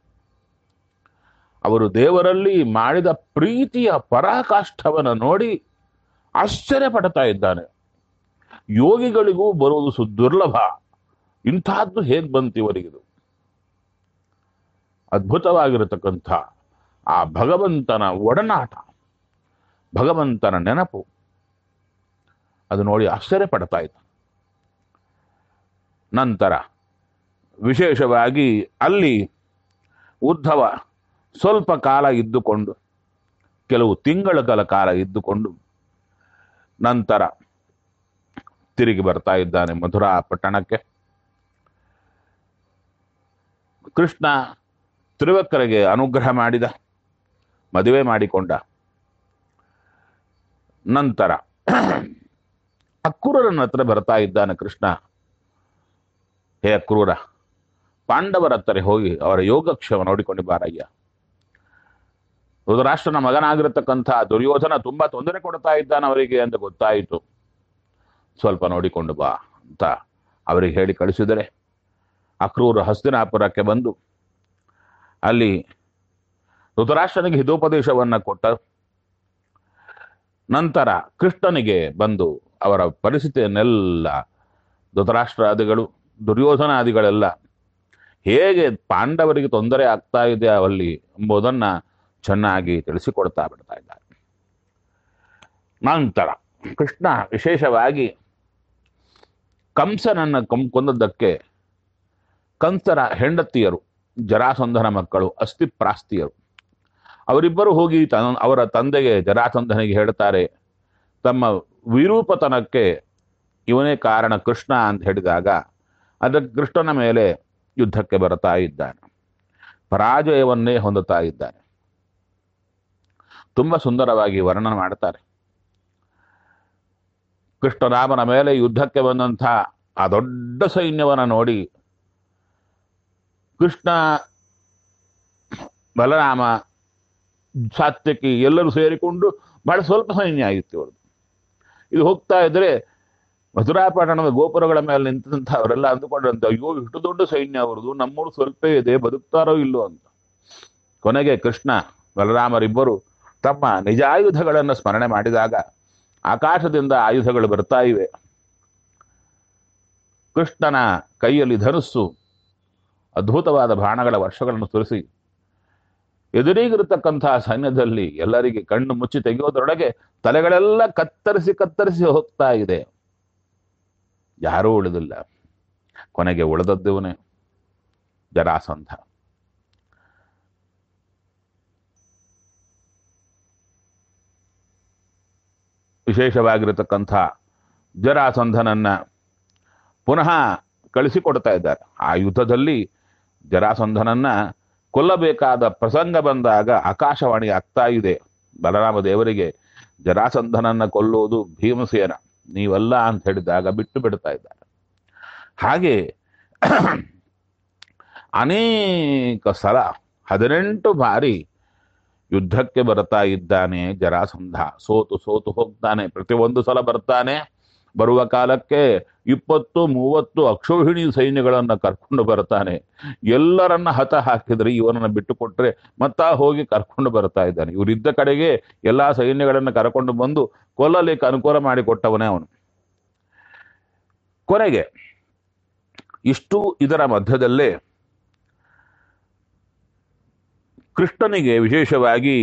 ಅವರು ದೇವರಲ್ಲಿ ಮಾಡಿದ ಪ್ರೀತಿಯ ಪರಾಕಾಷ್ಠವನ್ನು ನೋಡಿ ಆಶ್ಚರ್ಯ ಪಡ್ತಾ ಇದ್ದಾನೆ ಯೋಗಿಗಳಿಗೂ ಬರುವುದು ಸುದುರ್ಲಭ ಇಂತಹದ್ದು ಹೇಗೆ ಬಂತು ಇವರಿಗಿದು ಅದ್ಭುತವಾಗಿರತಕ್ಕಂಥ ಆ ಭಗವಂತನ ಒಡನಾಟ ಭಗವಂತನ ನೆನಪು ಅದು ನೋಡಿ ಆಶ್ಚರ್ಯ ಪಡ್ತಾ ಇದ್ದ ನಂತರ ವಿಶೇಷವಾಗಿ ಅಲ್ಲಿ ಉದ್ಧವ ಸ್ವಲ್ಪ ಕಾಲ ಇದ್ದುಕೊಂಡು ಕೆಲವು ತಿಂಗಳ ಕಾಲ ಕಾಲ ಇದ್ದುಕೊಂಡು ನಂತರ ತಿರುಗಿ ಬರ್ತಾ ಇದ್ದಾನೆ ಮಧುರಾ ಪಟ್ಟಣಕ್ಕೆ ಕೃಷ್ಣ ತ್ರಿವಕ್ರಗೆ ಅನುಗ್ರಹ ಮಾಡಿದ ಮದುವೆ ಮಾಡಿಕೊಂಡ ನಂತರ ಅಕ್ರೂರನ ಹತ್ರ ಬರ್ತಾ ಇದ್ದಾನೆ ಕೃಷ್ಣ ಹೇ ಅಕ್ರೂರ ಪಾಂಡವರ ಹತ್ರ ಹೋಗಿ ಅವರ ಯೋಗಕ್ಷೇಮ ನೋಡಿಕೊಂಡು ಬಾರಯ್ಯ ಧೃತರಾಷ್ಟ್ರನ ಮಗನಾಗಿರತಕ್ಕಂಥ ದುರ್ಯೋಧನ ತುಂಬಾ ತೊಂದರೆ ಕೊಡ್ತಾ ಇದ್ದಾನೆ ಅವರಿಗೆ ಅಂತ ಗೊತ್ತಾಯಿತು ಸ್ವಲ್ಪ ನೋಡಿಕೊಂಡು ಬಾ ಅಂತ ಅವರಿಗೆ ಹೇಳಿ ಕಳಿಸಿದರೆ ಅಕ್ರೂರು ಹಸ್ತಿನಾಪುರಕ್ಕೆ ಬಂದು ಅಲ್ಲಿ ಧೃತರಾಷ್ಟ್ರನಿಗೆ ಹಿತೋಪದೇಶವನ್ನ ಕೊಟ್ಟ ನಂತರ ಕೃಷ್ಣನಿಗೆ ಬಂದು ಅವರ ಪರಿಸ್ಥಿತಿಯನ್ನೆಲ್ಲ ಧೃತರಾಷ್ಟ್ರಾದಿಗಳು ದುರ್ಯೋಧನಾದಿಗಳೆಲ್ಲ ಹೇಗೆ ಪಾಂಡವರಿಗೆ ತೊಂದರೆ ಆಗ್ತಾ ಇದೆ ಅಲ್ಲಿ ಎಂಬುದನ್ನ ಚೆನ್ನಾಗಿ ತಿಳಿಸಿಕೊಡ್ತಾ ಬಿಡ್ತಾ ಇದ್ದಾರೆ ನಂತರ ಕೃಷ್ಣ ವಿಶೇಷವಾಗಿ ಕಂಸನನ್ನ ಕಂ ಕೊಂದದ್ದಕ್ಕೆ ಕಂಸರ ಹೆಂಡತಿಯರು ಜರಾಸಂಧನ ಮಕ್ಕಳು ಅಸ್ಥಿಪ್ರಾಸ್ತಿಯರು ಅವರಿಬ್ಬರು ಹೋಗಿ ತನ್ನ ಅವರ ತಂದೆಗೆ ಜರಾಸಂಧನಿಗೆ ಹೇಳ್ತಾರೆ ತಮ್ಮ ವಿರೂಪತನಕ್ಕೆ ಇವನೇ ಕಾರಣ ಕೃಷ್ಣ ಅಂತ ಹೇಳಿದಾಗ ಅದಕ್ಕೆ ಕೃಷ್ಣನ ಮೇಲೆ ಯುದ್ಧಕ್ಕೆ ಬರ್ತಾ ಇದ್ದಾನೆ ಪರಾಜಯವನ್ನೇ ಹೊಂದುತ್ತಾ ಇದ್ದಾನೆ ತುಂಬಾ ಸುಂದರವಾಗಿ ವರ್ಣನೆ ಮಾಡ್ತಾರೆ ಕೃಷ್ಣರಾಮನ ಮೇಲೆ ಯುದ್ಧಕ್ಕೆ ಬಂದಂಥ ಆ ದೊಡ್ಡ ಸೈನ್ಯವನ್ನ ನೋಡಿ ಕೃಷ್ಣ ಬಲರಾಮ ಸಾತ್ಯಕಿ ಎಲ್ಲರೂ ಸೇರಿಕೊಂಡು ಬಹಳ ಸ್ವಲ್ಪ ಸೈನ್ಯ ಆಗಿತ್ತು ಇವ್ರದ್ದು ಇದು ಹೋಗ್ತಾ ಇದ್ರೆ ಮಧುರಾಪಟ್ಟಣದ ಗೋಪುರಗಳ ಮೇಲೆ ನಿಂತಂತ ಅವರೆಲ್ಲ ಅಂದುಕೊಂಡ್ರಂತ ಅಯ್ಯೋ ಇಷ್ಟು ದೊಡ್ಡ ಸೈನ್ಯ ಅವ್ರದ್ದು ನಮ್ಮೂರು ಸ್ವಲ್ಪ ಇದೆ ಬದುಕ್ತಾರೋ ಇಲ್ಲೋ ಅಂತ ಕೊನೆಗೆ ಕೃಷ್ಣ ಬಲರಾಮರಿಬ್ಬರು ತಮ್ಮ ನಿಜಾಯುಧಗಳನ್ನು ಸ್ಮರಣೆ ಮಾಡಿದಾಗ ಆಕಾಶದಿಂದ ಆಯುಧಗಳು ಬರ್ತಾ ಇವೆ ಕೃಷ್ಣನ ಕೈಯಲ್ಲಿ ಧನುಸ್ಸು ಅದ್ಭುತವಾದ ಬಾಣಗಳ ವರ್ಷಗಳನ್ನು ಸುರಿಸಿ ಎದುರಿಗಿರತಕ್ಕಂತಹ ಸೈನ್ಯದಲ್ಲಿ ಎಲ್ಲರಿಗೆ ಕಣ್ಣು ಮುಚ್ಚಿ ತೆಗೆಯೋದ್ರೊಳಗೆ ತಲೆಗಳೆಲ್ಲ ಕತ್ತರಿಸಿ ಕತ್ತರಿಸಿ ಹೋಗ್ತಾ ಇದೆ ಯಾರೂ ಉಳಿದಿಲ್ಲ ಕೊನೆಗೆ ಉಳಿದದ್ದವನೇ ಜರಾಸಂಧ ವಿಶೇಷವಾಗಿರತಕ್ಕಂಥ ಜರಾಸಂಧನನ್ನ ಪುನಃ ಕಳಿಸಿಕೊಡ್ತಾ ಇದ್ದಾರೆ ಆ ಯುದ್ಧದಲ್ಲಿ ಜರಾಸಂಧನನ್ನ ಕೊಲ್ಲಬೇಕಾದ ಪ್ರಸಂಗ ಬಂದಾಗ ಆಕಾಶವಾಣಿ ಆಗ್ತಾ ಇದೆ ಬಲರಾಮ ದೇವರಿಗೆ ಜರಾಸಂಧನನ್ನ ಕೊಲ್ಲುವುದು ಭೀಮಸೇನ ನೀವಲ್ಲ ಅಂತ ಹೇಳಿದಾಗ ಬಿಟ್ಟು ಬಿಡ್ತಾ ಇದ್ದಾರೆ ಹಾಗೆ ಅನೇಕ ಸಲ ಹದಿನೆಂಟು ಬಾರಿ ಯುದ್ಧಕ್ಕೆ ಬರ್ತಾ ಇದ್ದಾನೆ ಜರಾಸಂಧ ಸೋತು ಸೋತು ಹೋಗ್ತಾನೆ ಪ್ರತಿಯೊಂದು ಸಲ ಬರ್ತಾನೆ ಬರುವ ಕಾಲಕ್ಕೆ ಇಪ್ಪತ್ತು ಮೂವತ್ತು ಅಕ್ಷೋಹಿಣಿ ಸೈನ್ಯಗಳನ್ನ ಕರ್ಕೊಂಡು ಬರ್ತಾನೆ ಎಲ್ಲರನ್ನ ಹತ ಹಾಕಿದ್ರೆ ಇವನನ್ನ ಬಿಟ್ಟು ಕೊಟ್ರೆ ಮತ್ತ ಹೋಗಿ ಕರ್ಕೊಂಡು ಬರ್ತಾ ಇದ್ದಾನೆ ಇವರಿದ್ದ ಕಡೆಗೆ ಎಲ್ಲಾ ಸೈನ್ಯಗಳನ್ನ ಕರ್ಕೊಂಡು ಬಂದು ಕೊಲ್ಲಲಿಕ್ಕೆ ಅನುಕೂಲ ಮಾಡಿಕೊಟ್ಟವನೇ ಅವನು ಕೊನೆಗೆ ಇಷ್ಟು ಇದರ ಮಧ್ಯದಲ್ಲೇ ಕೃಷ್ಣನಿಗೆ ವಿಶೇಷವಾಗಿ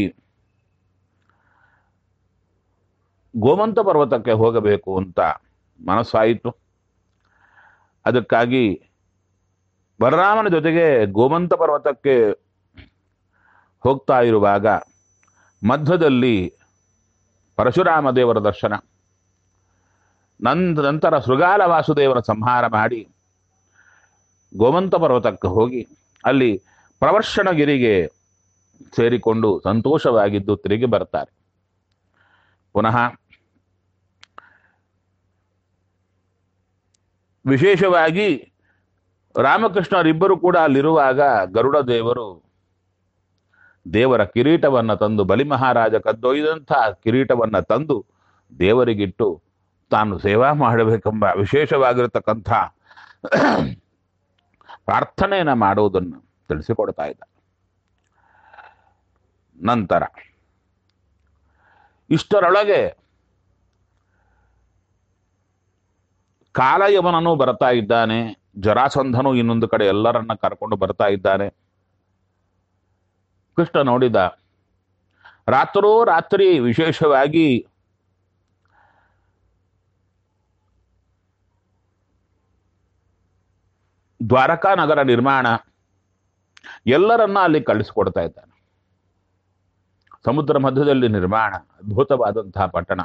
ಗೋಮಂತ ಪರ್ವತಕ್ಕೆ ಹೋಗಬೇಕು ಅಂತ ಮನಸ್ಸಾಯಿತು ಅದಕ್ಕಾಗಿ ಬಲರಾಮನ ಜೊತೆಗೆ ಗೋಮಂತ ಪರ್ವತಕ್ಕೆ ಹೋಗ್ತಾ ಇರುವಾಗ ಮಧ್ಯದಲ್ಲಿ ಪರಶುರಾಮ ದೇವರ ದರ್ಶನ ನಂದ ನಂತರ ಶೃಗಾಲ ವಾಸುದೇವರ ಸಂಹಾರ ಮಾಡಿ ಗೋಮಂತ ಪರ್ವತಕ್ಕೆ ಹೋಗಿ ಅಲ್ಲಿ ಪ್ರವರ್ಷಣಗಿರಿಗೆ ಸೇರಿಕೊಂಡು ಸಂತೋಷವಾಗಿದ್ದು ತಿರುಗಿ ಬರ್ತಾರೆ ಪುನಃ ವಿಶೇಷವಾಗಿ ರಾಮಕೃಷ್ಣರಿಬ್ಬರು ಕೂಡ ಅಲ್ಲಿರುವಾಗ ಗರುಡ ದೇವರು ದೇವರ ಕಿರೀಟವನ್ನ ತಂದು ಬಲಿ ಮಹಾರಾಜ ಕದ್ದೊಯ್ದಂಥ ಕಿರೀಟವನ್ನ ತಂದು ದೇವರಿಗಿಟ್ಟು ತಾನು ಸೇವಾ ಮಾಡಬೇಕೆಂಬ ವಿಶೇಷವಾಗಿರತಕ್ಕಂಥ ಪ್ರಾರ್ಥನೆಯನ್ನ ಮಾಡುವುದನ್ನು ತಿಳಿಸಿಕೊಡ್ತಾ ಇದ್ದ ನಂತರ ಇಷ್ಟರೊಳಗೆ ಕಾಲಯವನನು ಬರ್ತಾ ಇದ್ದಾನೆ ಜರಾಸಂಧನು ಇನ್ನೊಂದು ಕಡೆ ಎಲ್ಲರನ್ನ ಕರ್ಕೊಂಡು ಬರ್ತಾ ಇದ್ದಾನೆ ಕೃಷ್ಣ ನೋಡಿದ ರಾತ್ರೋ ರಾತ್ರಿ ವಿಶೇಷವಾಗಿ ದ್ವಾರಕಾ ನಗರ ನಿರ್ಮಾಣ ಎಲ್ಲರನ್ನ ಅಲ್ಲಿ ಕಳಿಸ್ಕೊಡ್ತಾ ಇದ್ದಾನೆ ಸಮುದ್ರ ಮಧ್ಯದಲ್ಲಿ ನಿರ್ಮಾಣ ಅದ್ಭುತವಾದಂತಹ ಪಟ್ಟಣ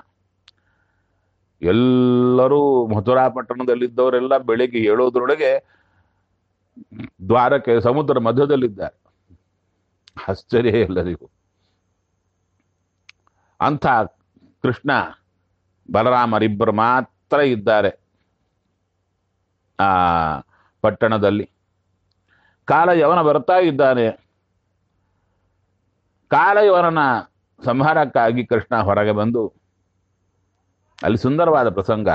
ಎಲ್ಲರೂ ಮಥುರಾ ಪಟ್ಟಣದಲ್ಲಿದ್ದವರೆಲ್ಲ ಬೆಳಿಗ್ಗೆ ಏಳೋದ್ರೊಳಗೆ ದ್ವಾರಕ್ಕೆ ಸಮುದ್ರ ಮಧ್ಯದಲ್ಲಿದ್ದಾರೆ ಆಶ್ಚರ್ಯ ಎಲ್ಲರಿಗೂ ಅಂಥ ಕೃಷ್ಣ ಬಲರಾಮರಿಬ್ಬರು ಮಾತ್ರ ಇದ್ದಾರೆ ಆ ಪಟ್ಟಣದಲ್ಲಿ ಕಾಲ ಯವನ ಬರ್ತಾ ಇದ್ದಾನೆ ಕಾಲ ಯವನನ ಸಂಹಾರಕ್ಕಾಗಿ ಕೃಷ್ಣ ಹೊರಗೆ ಬಂದು ಅಲ್ಲಿ ಸುಂದರವಾದ ಪ್ರಸಂಗ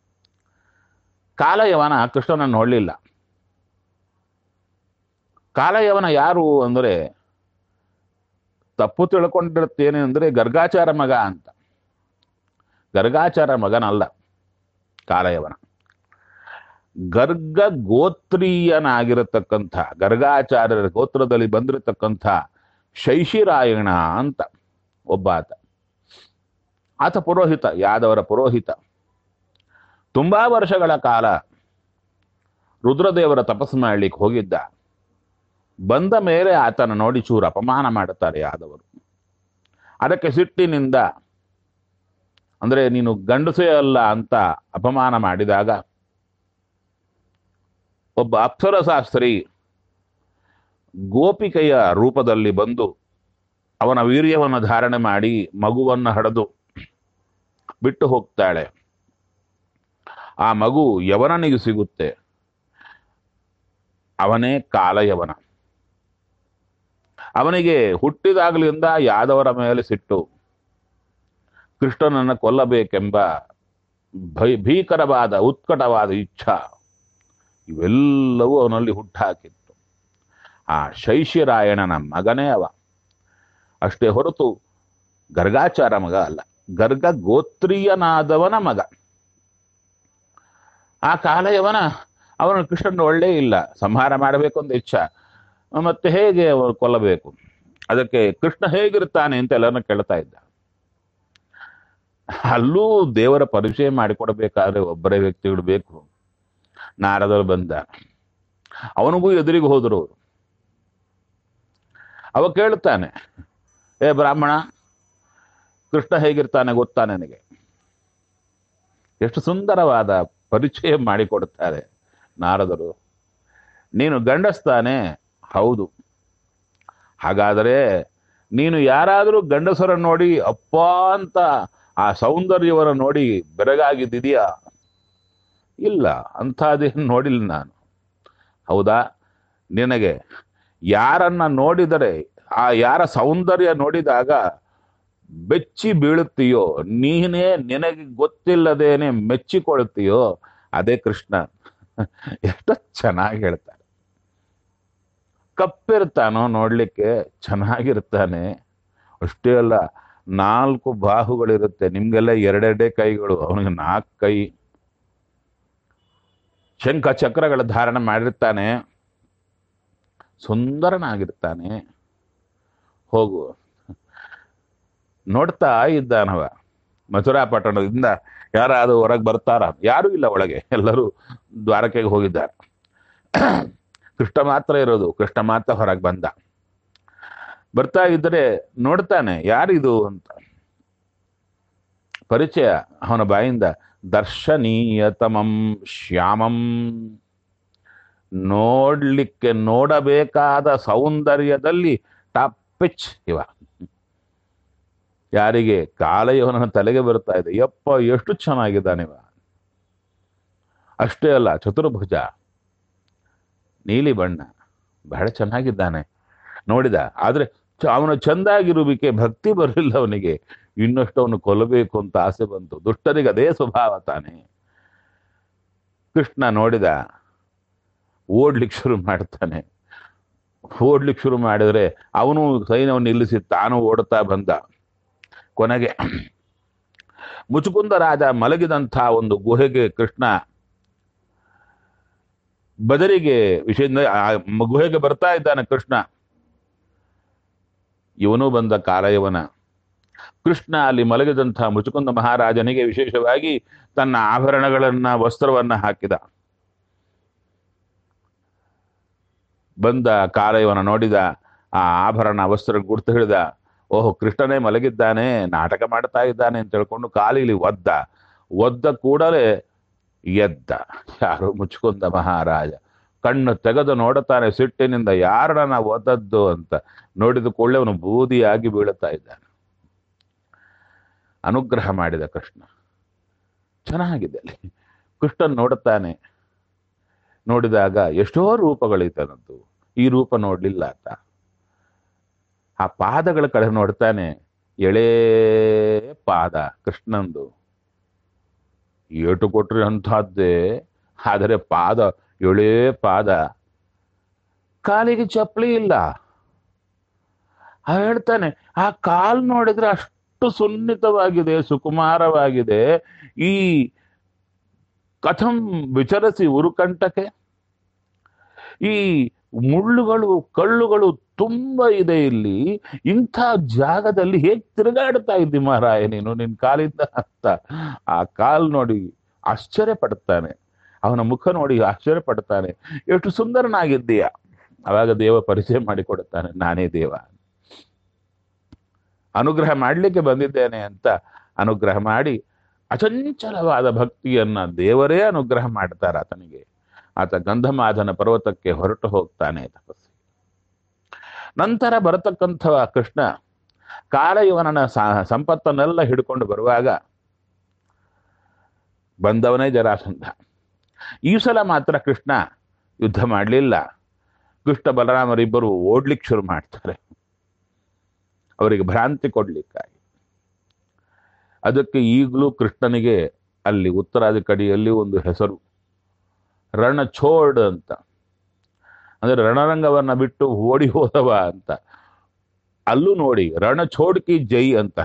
ಕಾಲಯವನ ಕೃಷ್ಣನನ್ನು ನೋಡಲಿಲ್ಲ ಕಾಲಯವನ ಯಾರು ಅಂದರೆ ತಪ್ಪು ತಿಳ್ಕೊಂಡಿರುತ್ತೇನೆ ಅಂದರೆ ಗರ್ಗಾಚಾರ ಮಗ ಅಂತ ಗರ್ಗಾಚಾರ ಮಗನಲ್ಲ ಕಾಲಯವನ ಗರ್ಗ ಗೋತ್ರೀಯನಾಗಿರತಕ್ಕಂಥ ಗರ್ಗಾಚಾರ್ಯರ ಗೋತ್ರದಲ್ಲಿ ಬಂದಿರತಕ್ಕಂಥ ಶೈಶಿರಾಯಣ ಅಂತ ಒಬ್ಬ ಆತ ಆತ ಪುರೋಹಿತ ಯಾದವರ ಪುರೋಹಿತ ತುಂಬಾ ವರ್ಷಗಳ ಕಾಲ ರುದ್ರದೇವರ ತಪಸ್ಸು ಮಾಡ್ಲಿಕ್ಕೆ ಹೋಗಿದ್ದ ಬಂದ ಮೇಲೆ ಆತನ ನೋಡಿ ಚೂರು ಅಪಮಾನ ಮಾಡುತ್ತಾರೆ ಯಾದವರು ಅದಕ್ಕೆ ಸಿಟ್ಟಿನಿಂದ ಅಂದ್ರೆ ನೀನು ಗಂಡಸೇ ಅಲ್ಲ ಅಂತ ಅಪಮಾನ ಮಾಡಿದಾಗ ಒಬ್ಬ ಅಪ್ಸರಶಾಸ್ತ್ರಿ ಗೋಪಿಕೆಯ ರೂಪದಲ್ಲಿ ಬಂದು ಅವನ ವೀರ್ಯವನ್ನು ಧಾರಣೆ ಮಾಡಿ ಮಗುವನ್ನು ಹಡೆದು ಬಿಟ್ಟು ಹೋಗ್ತಾಳೆ ಆ ಮಗು ಯವನನಿಗೆ ಸಿಗುತ್ತೆ ಅವನೇ ಕಾಲಯವನ ಅವನಿಗೆ ಹುಟ್ಟಿದಾಗಲಿಂದ ಯಾದವರ ಮೇಲೆ ಸಿಟ್ಟು ಕೃಷ್ಣನನ್ನು ಕೊಲ್ಲಬೇಕೆಂಬ ಭೈ ಭೀಕರವಾದ ಉತ್ಕಟವಾದ ಇಚ್ಛಾ ಇವೆಲ್ಲವೂ ಅವನಲ್ಲಿ ಹುಟ್ಟಾಕಿತ್ತು ಆ ಶೈಶ್ಯರಾಯಣನ ಮಗನೇ ಅವ ಅಷ್ಟೇ ಹೊರತು ಗರ್ಗಾಚಾರ ಮಗ ಅಲ್ಲ ಗರ್ಗ ಗೋತ್ರೀಯನಾದವನ ಮಗ ಆ ಕಾಲಯವನ ಅವನು ಕೃಷ್ಣನ ಒಳ್ಳೆ ಇಲ್ಲ ಸಂಹಾರ ಮಾಡಬೇಕು ಅಂತ ಇಚ್ಛ ಮತ್ತೆ ಹೇಗೆ ಅವನು ಕೊಲ್ಲಬೇಕು ಅದಕ್ಕೆ ಕೃಷ್ಣ ಹೇಗಿರ್ತಾನೆ ಅಂತ ಎಲ್ಲರನ್ನ ಕೇಳ್ತಾ ಇದ್ದ ಅಲ್ಲೂ ದೇವರ ಪರಿಚಯ ಮಾಡಿಕೊಡ್ಬೇಕಾದ್ರೆ ಒಬ್ಬರೇ ವ್ಯಕ್ತಿಗಳು ಬೇಕು ನಾರದರು ಬಂದ ಅವನಿಗೂ ಎದುರಿಗೆ ಹೋದರು ಅವರು ಅವ ಕೇಳುತ್ತಾನೆ ಏ ಬ್ರಾಹ್ಮಣ ಕೃಷ್ಣ ಹೇಗಿರ್ತಾನೆ ಗೊತ್ತಾ ನನಗೆ ಎಷ್ಟು ಸುಂದರವಾದ ಪರಿಚಯ ಮಾಡಿಕೊಡುತ್ತಾರೆ ನಾರದರು ನೀನು ಗಂಡಸ್ತಾನೆ ಹೌದು ಹಾಗಾದರೆ ನೀನು ಯಾರಾದರೂ ಗಂಡಸರನ್ನು ನೋಡಿ ಅಪ್ಪ ಅಂತ ಆ ಸೌಂದರ್ಯವನ್ನು ನೋಡಿ ಬೆರಗಾಗಿದ್ದಿದೆಯಾ ಇಲ್ಲ ಅಂಥದ್ದೇನು ನೋಡಿಲ್ಲ ನಾನು ಹೌದಾ ನಿನಗೆ ಯಾರನ್ನ ನೋಡಿದರೆ ಆ ಯಾರ ಸೌಂದರ್ಯ ನೋಡಿದಾಗ ಬೆಚ್ಚಿ ಬೀಳುತ್ತೀಯೋ ನೀನೇ ನಿನಗೆ ಗೊತ್ತಿಲ್ಲದೇನೆ ಮೆಚ್ಚಿಕೊಳ್ತೀಯೋ ಅದೇ ಕೃಷ್ಣ ಎಷ್ಟು ಚೆನ್ನಾಗಿ ಹೇಳ್ತಾರೆ ಕಪ್ಪಿರ್ತಾನೋ ನೋಡ್ಲಿಕ್ಕೆ ಚೆನ್ನಾಗಿರ್ತಾನೆ ಅಷ್ಟೇ ಅಲ್ಲ ನಾಲ್ಕು ಬಾಹುಗಳಿರುತ್ತೆ ನಿಮ್ಗೆಲ್ಲ ಎರಡೆರಡೇ ಕೈಗಳು ಅವನಿಗೆ ನಾಲ್ಕು ಕೈ ಶಂಖ ಚಕ್ರಗಳ ಧಾರಣೆ ಮಾಡಿರ್ತಾನೆ ಸುಂದರನಾಗಿರ್ತಾನೆ ಹೋಗು ನೋಡ್ತಾ ಇದ್ದಾನವ ಮಥುರಾ ಪಟ್ಟಣದಿಂದ ಯಾರಾದರೂ ಹೊರಗೆ ಬರ್ತಾರ ಯಾರೂ ಇಲ್ಲ ಒಳಗೆ ಎಲ್ಲರೂ ದ್ವಾರಕೆಗೆ ಹೋಗಿದ್ದಾರೆ ಕೃಷ್ಣ ಮಾತ್ರ ಇರೋದು ಕೃಷ್ಣ ಮಾತ್ರ ಹೊರಗೆ ಬಂದ ಬರ್ತಾ ಇದ್ರೆ ನೋಡ್ತಾನೆ ಯಾರಿದು ಅಂತ ಪರಿಚಯ ಅವನ ಬಾಯಿಂದ ದರ್ಶನೀಯತಮಂ ಶ್ಯಾಮಂ ನೋಡ್ಲಿಕ್ಕೆ ನೋಡಬೇಕಾದ ಸೌಂದರ್ಯದಲ್ಲಿ ಟಾಪ್ ಪಿಚ್ ಇವ ಯಾರಿಗೆ ಕಾಲಯವನ ತಲೆಗೆ ಬರ್ತಾ ಇದೆ ಯಪ್ಪ ಎಷ್ಟು ಚೆನ್ನಾಗಿದ್ದಾನಿವ ಅಷ್ಟೇ ಅಲ್ಲ ಚತುರ್ಭುಜ ನೀಲಿ ಬಣ್ಣ ಬಹಳ ಚೆನ್ನಾಗಿದ್ದಾನೆ ನೋಡಿದ ಆದ್ರೆ ಚ- ಅವನ ಚಂದಾಗಿರುವಿಕೆ ಭಕ್ತಿ ಬರಲಿಲ್ಲ ಅವನಿಗೆ ಇನ್ನಷ್ಟು ಅವನು ಕೊಲ್ಲಬೇಕು ಅಂತ ಆಸೆ ಬಂತು ದುಷ್ಟರಿಗೆ ಅದೇ ಸ್ವಭಾವ ತಾನೆ ಕೃಷ್ಣ ನೋಡಿದ ಓಡ್ಲಿಕ್ಕೆ ಶುರು ಮಾಡ್ತಾನೆ ಓಡ್ಲಿಕ್ಕೆ ಶುರು ಮಾಡಿದ್ರೆ ಅವನು ಸೈನ್ಯವನ್ನು ನಿಲ್ಲಿಸಿ ತಾನು ಓಡ್ತಾ ಬಂದ ಕೊನೆಗೆ ಮುಚುಕುಂದ ರಾಜ ಮಲಗಿದಂಥ ಒಂದು ಗುಹೆಗೆ ಕೃಷ್ಣ ಬದರಿಗೆ ವಿಷಯದಿಂದ ಆ ಗುಹೆಗೆ ಬರ್ತಾ ಇದ್ದಾನೆ ಕೃಷ್ಣ ಇವನು ಬಂದ ಕಾಲಯವನ ಕೃಷ್ಣ ಅಲ್ಲಿ ಮಲಗಿದಂಥ ಮುಚುಕುಂದ ಮಹಾರಾಜನಿಗೆ ವಿಶೇಷವಾಗಿ ತನ್ನ ಆಭರಣಗಳನ್ನ ವಸ್ತ್ರವನ್ನ ಹಾಕಿದ ಬಂದ ಕಾಲಯವನ ನೋಡಿದ ಆ ಆಭರಣ ವಸ್ತ್ರ ಗುರ್ತು ಹಿಡಿದ ಓಹೋ ಕೃಷ್ಣನೇ ಮಲಗಿದ್ದಾನೆ ನಾಟಕ ಮಾಡ್ತಾ ಇದ್ದಾನೆ ಅಂತ ಹೇಳ್ಕೊಂಡು ಕಾಲಿಲಿ ಒದ್ದ ಒದ್ದ ಕೂಡಲೇ ಎದ್ದ ಯಾರು ಮುಚ್ಕೊಂಡ ಮಹಾರಾಜ ಕಣ್ಣು ತೆಗೆದು ನೋಡುತ್ತಾನೆ ಸಿಟ್ಟಿನಿಂದ ಯಾರನ್ನ ಒದ್ದದ್ದು ಅಂತ ನೋಡಿದ ಕೂಡಲೇ ಅವನು ಬೂದಿಯಾಗಿ ಬೀಳುತ್ತಾ ಇದ್ದಾನೆ ಅನುಗ್ರಹ ಮಾಡಿದ ಕೃಷ್ಣ ಚೆನ್ನಾಗಿದೆ ಅಲ್ಲಿ ಕೃಷ್ಣನ್ ನೋಡುತ್ತಾನೆ ನೋಡಿದಾಗ ಎಷ್ಟೋ ರೂಪಗಳಿತನದ್ದು ಈ ರೂಪ ನೋಡ್ಲಿಲ್ಲ ಆತ ಆ ಪಾದಗಳ ಕಡೆ ನೋಡ್ತಾನೆ ಎಳೇ ಪಾದ ಕೃಷ್ಣಂದು ಏಟು ಕೊಟ್ರಿ ಅಂತಹದ್ದೇ ಆದರೆ ಪಾದ ಎಳೇ ಪಾದ ಕಾಲಿಗೆ ಚಪ್ಪಲಿ ಇಲ್ಲ ಆ ಹೇಳ್ತಾನೆ ಆ ಕಾಲ್ ನೋಡಿದ್ರೆ ಅಷ್ಟು ಸುನ್ನಿತವಾಗಿದೆ ಸುಕುಮಾರವಾಗಿದೆ ಈ ಕಥಂ ವಿಚರಿಸಿ ಉರುಕಂಟಕ್ಕೆ ಈ ಮುಳ್ಳುಗಳು ಕಳ್ಳುಗಳು ತುಂಬಾ ಇದೆ ಇಲ್ಲಿ ಇಂಥ ಜಾಗದಲ್ಲಿ ಹೇಗ್ ತಿರುಗಾಡ್ತಾ ಇದ್ದಿ ಮಹಾರಾಯ ನೀನು ನಿನ್ ಕಾಲಿಂದ ಅಂತ ಆ ಕಾಲ್ ನೋಡಿ ಆಶ್ಚರ್ಯ ಪಡ್ತಾನೆ ಅವನ ಮುಖ ನೋಡಿ ಆಶ್ಚರ್ಯ ಪಡ್ತಾನೆ ಎಷ್ಟು ಸುಂದರನಾಗಿದ್ದೀಯ ಅವಾಗ ದೇವ ಪರಿಚಯ ಮಾಡಿಕೊಡುತ್ತಾನೆ ನಾನೇ ದೇವ ಅನುಗ್ರಹ ಮಾಡಲಿಕ್ಕೆ ಬಂದಿದ್ದೇನೆ ಅಂತ ಅನುಗ್ರಹ ಮಾಡಿ ಅಚಂಚಲವಾದ ಭಕ್ತಿಯನ್ನ ದೇವರೇ ಅನುಗ್ರಹ ಮಾಡ್ತಾರೆ ಆತನಿಗೆ ಆತ ಗಂಧಮಾದನ ಪರ್ವತಕ್ಕೆ ಹೊರಟು ಹೋಗ್ತಾನೆ ತಪಸ್ಸಿ ನಂತರ ಬರತಕ್ಕಂಥವ ಕೃಷ್ಣ ಕಾಲಯವನನ ಸ- ಸಂಪತ್ತನ್ನೆಲ್ಲ ಹಿಡ್ಕೊಂಡು ಬರುವಾಗ ಬಂದವನೇ ಜರಾಸಂಧ ಈ ಸಲ ಮಾತ್ರ ಕೃಷ್ಣ ಯುದ್ಧ ಮಾಡಲಿಲ್ಲ ಕೃಷ್ಣ ಬಲರಾಮರಿಬ್ಬರು ಓಡ್ಲಿಕ್ಕೆ ಶುರು ಮಾಡ್ತಾರೆ ಅವರಿಗೆ ಭ್ರಾಂತಿ ಕೊಡ್ಲಿಕ್ಕಾಗಿ ಅದಕ್ಕೆ ಈಗಲೂ ಕೃಷ್ಣನಿಗೆ ಅಲ್ಲಿ ಉತ್ತರಾಧಿಕಾರಿಯಲ್ಲಿ ಒಂದು ಹೆಸರು ರಣಛೋಡ್ ಅಂತ ಅಂದ್ರೆ ರಣರಂಗವನ್ನ ಬಿಟ್ಟು ಓಡಿ ಹೋದವ ಅಂತ ಅಲ್ಲೂ ನೋಡಿ ರಣಛೋಡ್ಕಿ ಜೈ ಅಂತ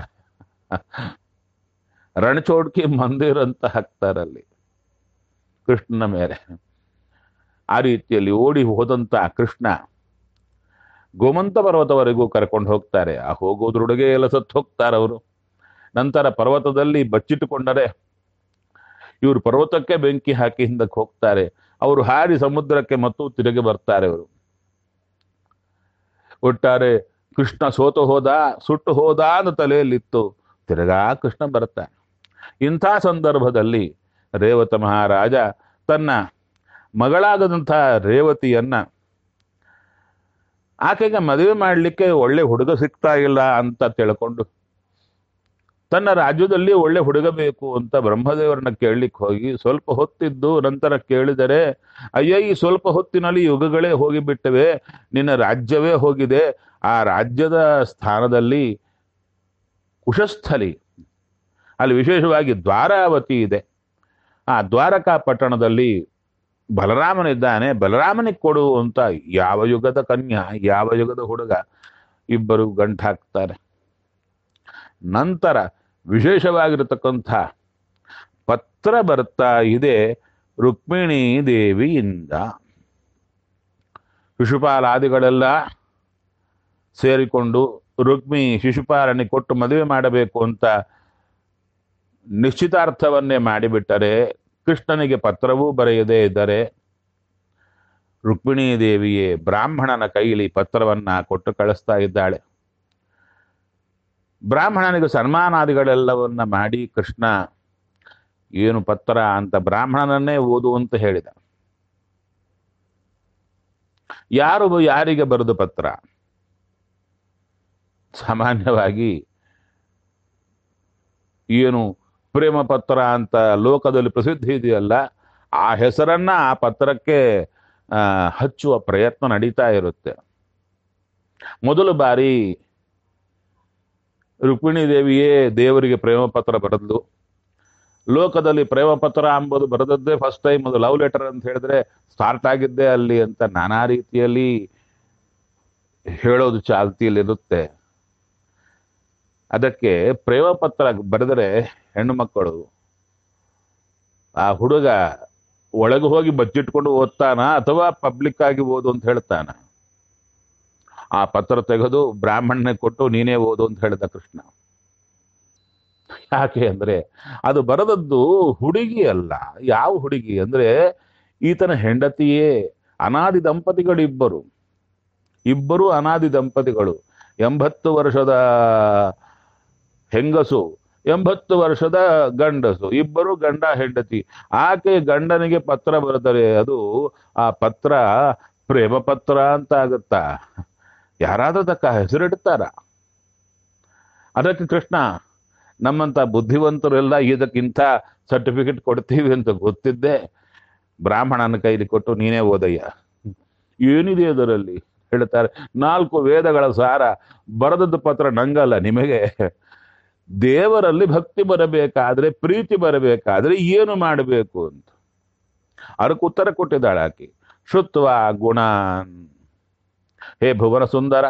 ರಣಚೋಡ್ಕಿ ಮಂದಿರ್ ಅಂತ ಹಾಕ್ತಾರಲ್ಲಿ ಕೃಷ್ಣನ ಮೇಲೆ ಆ ರೀತಿಯಲ್ಲಿ ಓಡಿ ಹೋದಂತ ಕೃಷ್ಣ ಗೋಮಂತ ಪರ್ವತವರೆಗೂ ಕರ್ಕೊಂಡು ಹೋಗ್ತಾರೆ ಆ ಹೋಗೋದ್ರೊಳಗೆ ಎಲ್ಲ ಸತ್ತು ಹೋಗ್ತಾರೆ ಅವರು ನಂತರ ಪರ್ವತದಲ್ಲಿ ಬಚ್ಚಿಟ್ಟುಕೊಂಡರೆ ಇವರು ಪರ್ವತಕ್ಕೆ ಬೆಂಕಿ ಹಾಕಿ ಹಿಂದಕ್ಕೆ ಹೋಗ್ತಾರೆ ಅವರು ಹಾರಿ ಸಮುದ್ರಕ್ಕೆ ಮತ್ತು ತಿರುಗಿ ಬರ್ತಾರೆ ಅವರು ಒಟ್ಟಾರೆ ಕೃಷ್ಣ ಸೋತು ಹೋದ ಸುಟ್ಟು ಹೋದ ಅಂತ ತಲೆಯಲ್ಲಿತ್ತು ತಿರುಗಾ ಕೃಷ್ಣ ಬರ್ತಾನೆ ಇಂಥ ಸಂದರ್ಭದಲ್ಲಿ ರೇವತ ಮಹಾರಾಜ ತನ್ನ ಮಗಳಾಗದಂಥ ರೇವತಿಯನ್ನ ಆಕೆಗೆ ಮದುವೆ ಮಾಡಲಿಕ್ಕೆ ಒಳ್ಳೆ ಹುಡುಗ ಸಿಗ್ತಾ ಇಲ್ಲ ಅಂತ ತಿಳ್ಕೊಂಡು ತನ್ನ ರಾಜ್ಯದಲ್ಲಿ ಒಳ್ಳೆ ಹುಡುಗ ಬೇಕು ಅಂತ ಬ್ರಹ್ಮದೇವರನ್ನ ಕೇಳಲಿಕ್ಕೆ ಹೋಗಿ ಸ್ವಲ್ಪ ಹೊತ್ತಿದ್ದು ನಂತರ ಕೇಳಿದರೆ ಅಯ್ಯ ಈ ಸ್ವಲ್ಪ ಹೊತ್ತಿನಲ್ಲಿ ಯುಗಗಳೇ ಹೋಗಿಬಿಟ್ಟವೆ ನಿನ್ನ ರಾಜ್ಯವೇ ಹೋಗಿದೆ ಆ ರಾಜ್ಯದ ಸ್ಥಾನದಲ್ಲಿ ಕುಶಸ್ಥಲಿ ಅಲ್ಲಿ ವಿಶೇಷವಾಗಿ ದ್ವಾರಾವತಿ ಇದೆ ಆ ದ್ವಾರಕಾ ಪಟ್ಟಣದಲ್ಲಿ ಬಲರಾಮನಿದ್ದಾನೆ ಬಲರಾಮನಿಗೆ ಕೊಡು ಅಂತ ಯಾವ ಯುಗದ ಕನ್ಯಾ ಯಾವ ಯುಗದ ಹುಡುಗ ಇಬ್ಬರು ಗಂಟು ಹಾಕ್ತಾರೆ ನಂತರ ವಿಶೇಷವಾಗಿರತಕ್ಕಂಥ ಪತ್ರ ಬರ್ತಾ ಇದೆ ರುಕ್ಮಿಣಿ ದೇವಿಯಿಂದ ಶಿಶುಪಾಲಾದಿಗಳೆಲ್ಲ ಸೇರಿಕೊಂಡು ರುಕ್ಮಿ ಶಿಶುಪಾಲನೆ ಕೊಟ್ಟು ಮದುವೆ ಮಾಡಬೇಕು ಅಂತ ನಿಶ್ಚಿತಾರ್ಥವನ್ನೇ ಮಾಡಿಬಿಟ್ಟರೆ ಕೃಷ್ಣನಿಗೆ ಪತ್ರವೂ ಬರೆಯದೇ ಇದ್ದರೆ ರುಕ್ಮಿಣೀ ದೇವಿಯೇ ಬ್ರಾಹ್ಮಣನ ಕೈಲಿ ಪತ್ರವನ್ನ ಕೊಟ್ಟು ಕಳಿಸ್ತಾ ಇದ್ದಾಳೆ ಬ್ರಾಹ್ಮಣನಿಗೆ ಸನ್ಮಾನಾದಿಗಳೆಲ್ಲವನ್ನ ಮಾಡಿ ಕೃಷ್ಣ ಏನು ಪತ್ರ ಅಂತ ಬ್ರಾಹ್ಮಣನನ್ನೇ ಓದು ಅಂತ ಹೇಳಿದ ಯಾರು ಯಾರಿಗೆ ಬರೆದು ಪತ್ರ ಸಾಮಾನ್ಯವಾಗಿ ಏನು ಪ್ರೇಮ ಪತ್ರ ಅಂತ ಲೋಕದಲ್ಲಿ ಪ್ರಸಿದ್ಧಿ ಇದೆಯಲ್ಲ ಆ ಹೆಸರನ್ನ ಆ ಪತ್ರಕ್ಕೆ ಆ, ಹಚ್ಚುವ ಪ್ರಯತ್ನ ನಡೀತಾ ಇರುತ್ತೆ ಮೊದಲು ಬಾರಿ ರುಕ್ಮಿಣಿ ದೇವಿಯೇ ದೇವರಿಗೆ ಪ್ರೇಮ ಪತ್ರ ಬರೆದ್ಲು ಲೋಕದಲ್ಲಿ ಪ್ರೇಮ ಪತ್ರ ಅಂಬುದು ಬರೆದದ್ದೇ ಫಸ್ಟ್ ಟೈಮ್ ಅದು ಲವ್ ಲೆಟರ್ ಅಂತ ಹೇಳಿದ್ರೆ ಸ್ಟಾರ್ಟ್ ಆಗಿದ್ದೇ ಅಲ್ಲಿ ಅಂತ ನಾನಾ ರೀತಿಯಲ್ಲಿ ಹೇಳೋದು ಚಾಲ್ತಿಯಲ್ಲಿರುತ್ತೆ ಅದಕ್ಕೆ ಪ್ರೇಮ ಪತ್ರ ಬರೆದರೆ ಹೆಣ್ಣು ಮಕ್ಕಳು ಆ ಹುಡುಗ ಒಳಗೆ ಹೋಗಿ ಬಚ್ಚಿಟ್ಕೊಂಡು ಓದ್ತಾನ ಅಥವಾ ಪಬ್ಲಿಕ್ ಆಗಿ ಓದು ಅಂತ ಹೇಳ್ತಾನ ಆ ಪತ್ರ ತೆಗೆದು ಬ್ರಾಹ್ಮಣನಿಗೆ ಕೊಟ್ಟು ನೀನೇ ಓದು ಅಂತ ಹೇಳಿದ ಕೃಷ್ಣ ಯಾಕೆ ಅಂದ್ರೆ ಅದು ಬರೆದದ್ದು ಹುಡುಗಿ ಅಲ್ಲ ಯಾವ ಹುಡುಗಿ ಅಂದ್ರೆ ಈತನ ಹೆಂಡತಿಯೇ ಅನಾದಿ ದಂಪತಿಗಳು ಇಬ್ಬರು ಇಬ್ಬರು ಅನಾದಿ ದಂಪತಿಗಳು ಎಂಬತ್ತು ವರ್ಷದ ಹೆಂಗಸು ಎಂಬತ್ತು ವರ್ಷದ ಗಂಡಸು ಇಬ್ಬರು ಗಂಡ ಹೆಂಡತಿ ಆಕೆ ಗಂಡನಿಗೆ ಪತ್ರ ಬರೆದರೆ ಅದು ಆ ಪತ್ರ ಪ್ರೇಮ ಪತ್ರ ಅಂತ ಆಗುತ್ತಾ ಯಾರಾದ್ರೂ ತಕ್ಕ ಹೆಸರಿಡ್ತಾರ ಅದಕ್ಕೆ ಕೃಷ್ಣ ನಮ್ಮಂತ ಬುದ್ಧಿವಂತರೆಲ್ಲ ಇದಕ್ಕಿಂತ ಸರ್ಟಿಫಿಕೇಟ್ ಕೊಡ್ತೀವಿ ಅಂತ ಗೊತ್ತಿದ್ದೆ ಬ್ರಾಹ್ಮಣನ ಕೈಲಿ ಕೊಟ್ಟು ನೀನೇ ಓದಯ್ಯ ಏನಿದೆ ಅದರಲ್ಲಿ ಹೇಳ್ತಾರೆ ನಾಲ್ಕು ವೇದಗಳ ಸಾರ ಬರೆದದ್ದು ಪತ್ರ ನಂಗಲ್ಲ ನಿಮಗೆ ದೇವರಲ್ಲಿ ಭಕ್ತಿ ಬರಬೇಕಾದ್ರೆ ಪ್ರೀತಿ ಬರಬೇಕಾದ್ರೆ ಏನು ಮಾಡಬೇಕು ಅಂತ ಅದಕ್ಕೆ ಉತ್ತರ ಕೊಟ್ಟಿದ್ದಾಳೆ ಆಕೆ ಶುತ್ವ ಗುಣ ಹೇ ಭುವನ ಸುಂದರ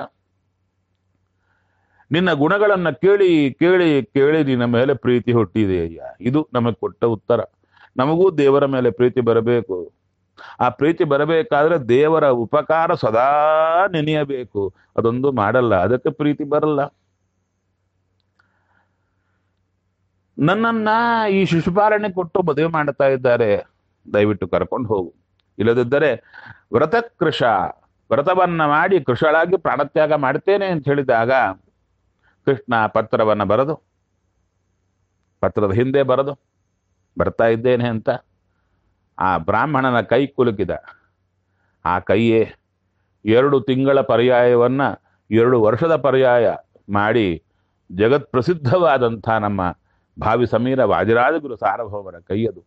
ನಿನ್ನ ಗುಣಗಳನ್ನ ಕೇಳಿ ಕೇಳಿ ಕೇಳಿ ನಿನ್ನ ಮೇಲೆ ಪ್ರೀತಿ ಹುಟ್ಟಿದೆ ಅಯ್ಯ ಇದು ನಮಗೆ ಕೊಟ್ಟ ಉತ್ತರ ನಮಗೂ ದೇವರ ಮೇಲೆ ಪ್ರೀತಿ ಬರಬೇಕು ಆ ಪ್ರೀತಿ ಬರಬೇಕಾದ್ರೆ ದೇವರ ಉಪಕಾರ ಸದಾ ನೆನೆಯಬೇಕು ಅದೊಂದು ಮಾಡಲ್ಲ ಅದಕ್ಕೆ ಪ್ರೀತಿ ಬರಲ್ಲ ನನ್ನನ್ನ ಈ ಶಿಶುಪಾಲನೆ ಕೊಟ್ಟು ಮದುವೆ ಮಾಡ್ತಾ ಇದ್ದಾರೆ ದಯವಿಟ್ಟು ಕರ್ಕೊಂಡು ಹೋಗು ಇಲ್ಲದಿದ್ದರೆ ವ್ರತಕೃಷ ವ್ರತವನ್ನ ಮಾಡಿ ಕೃಷಳಾಗಿ ಪ್ರಾಣತ್ಯಾಗ ಮಾಡ್ತೇನೆ ಅಂತ ಹೇಳಿದಾಗ ಕೃಷ್ಣ ಪತ್ರವನ್ನ ಬರೆದು ಪತ್ರದ ಹಿಂದೆ ಬರೆದು ಬರ್ತಾ ಇದ್ದೇನೆ ಅಂತ ಆ ಬ್ರಾಹ್ಮಣನ ಕೈ ಕುಲುಕಿದ ಆ ಕೈಯೇ ಎರಡು ತಿಂಗಳ ಪರ್ಯಾಯವನ್ನ ಎರಡು ವರ್ಷದ ಪರ್ಯಾಯ ಮಾಡಿ ಜಗತ್ ಪ್ರಸಿದ್ಧವಾದಂಥ ನಮ್ಮ ಭಾವಿ ಸಮೀರ ವಾದಿರಾಜಗುರು ಸಾರ್ವಭೌಮರ ಕೈಯದು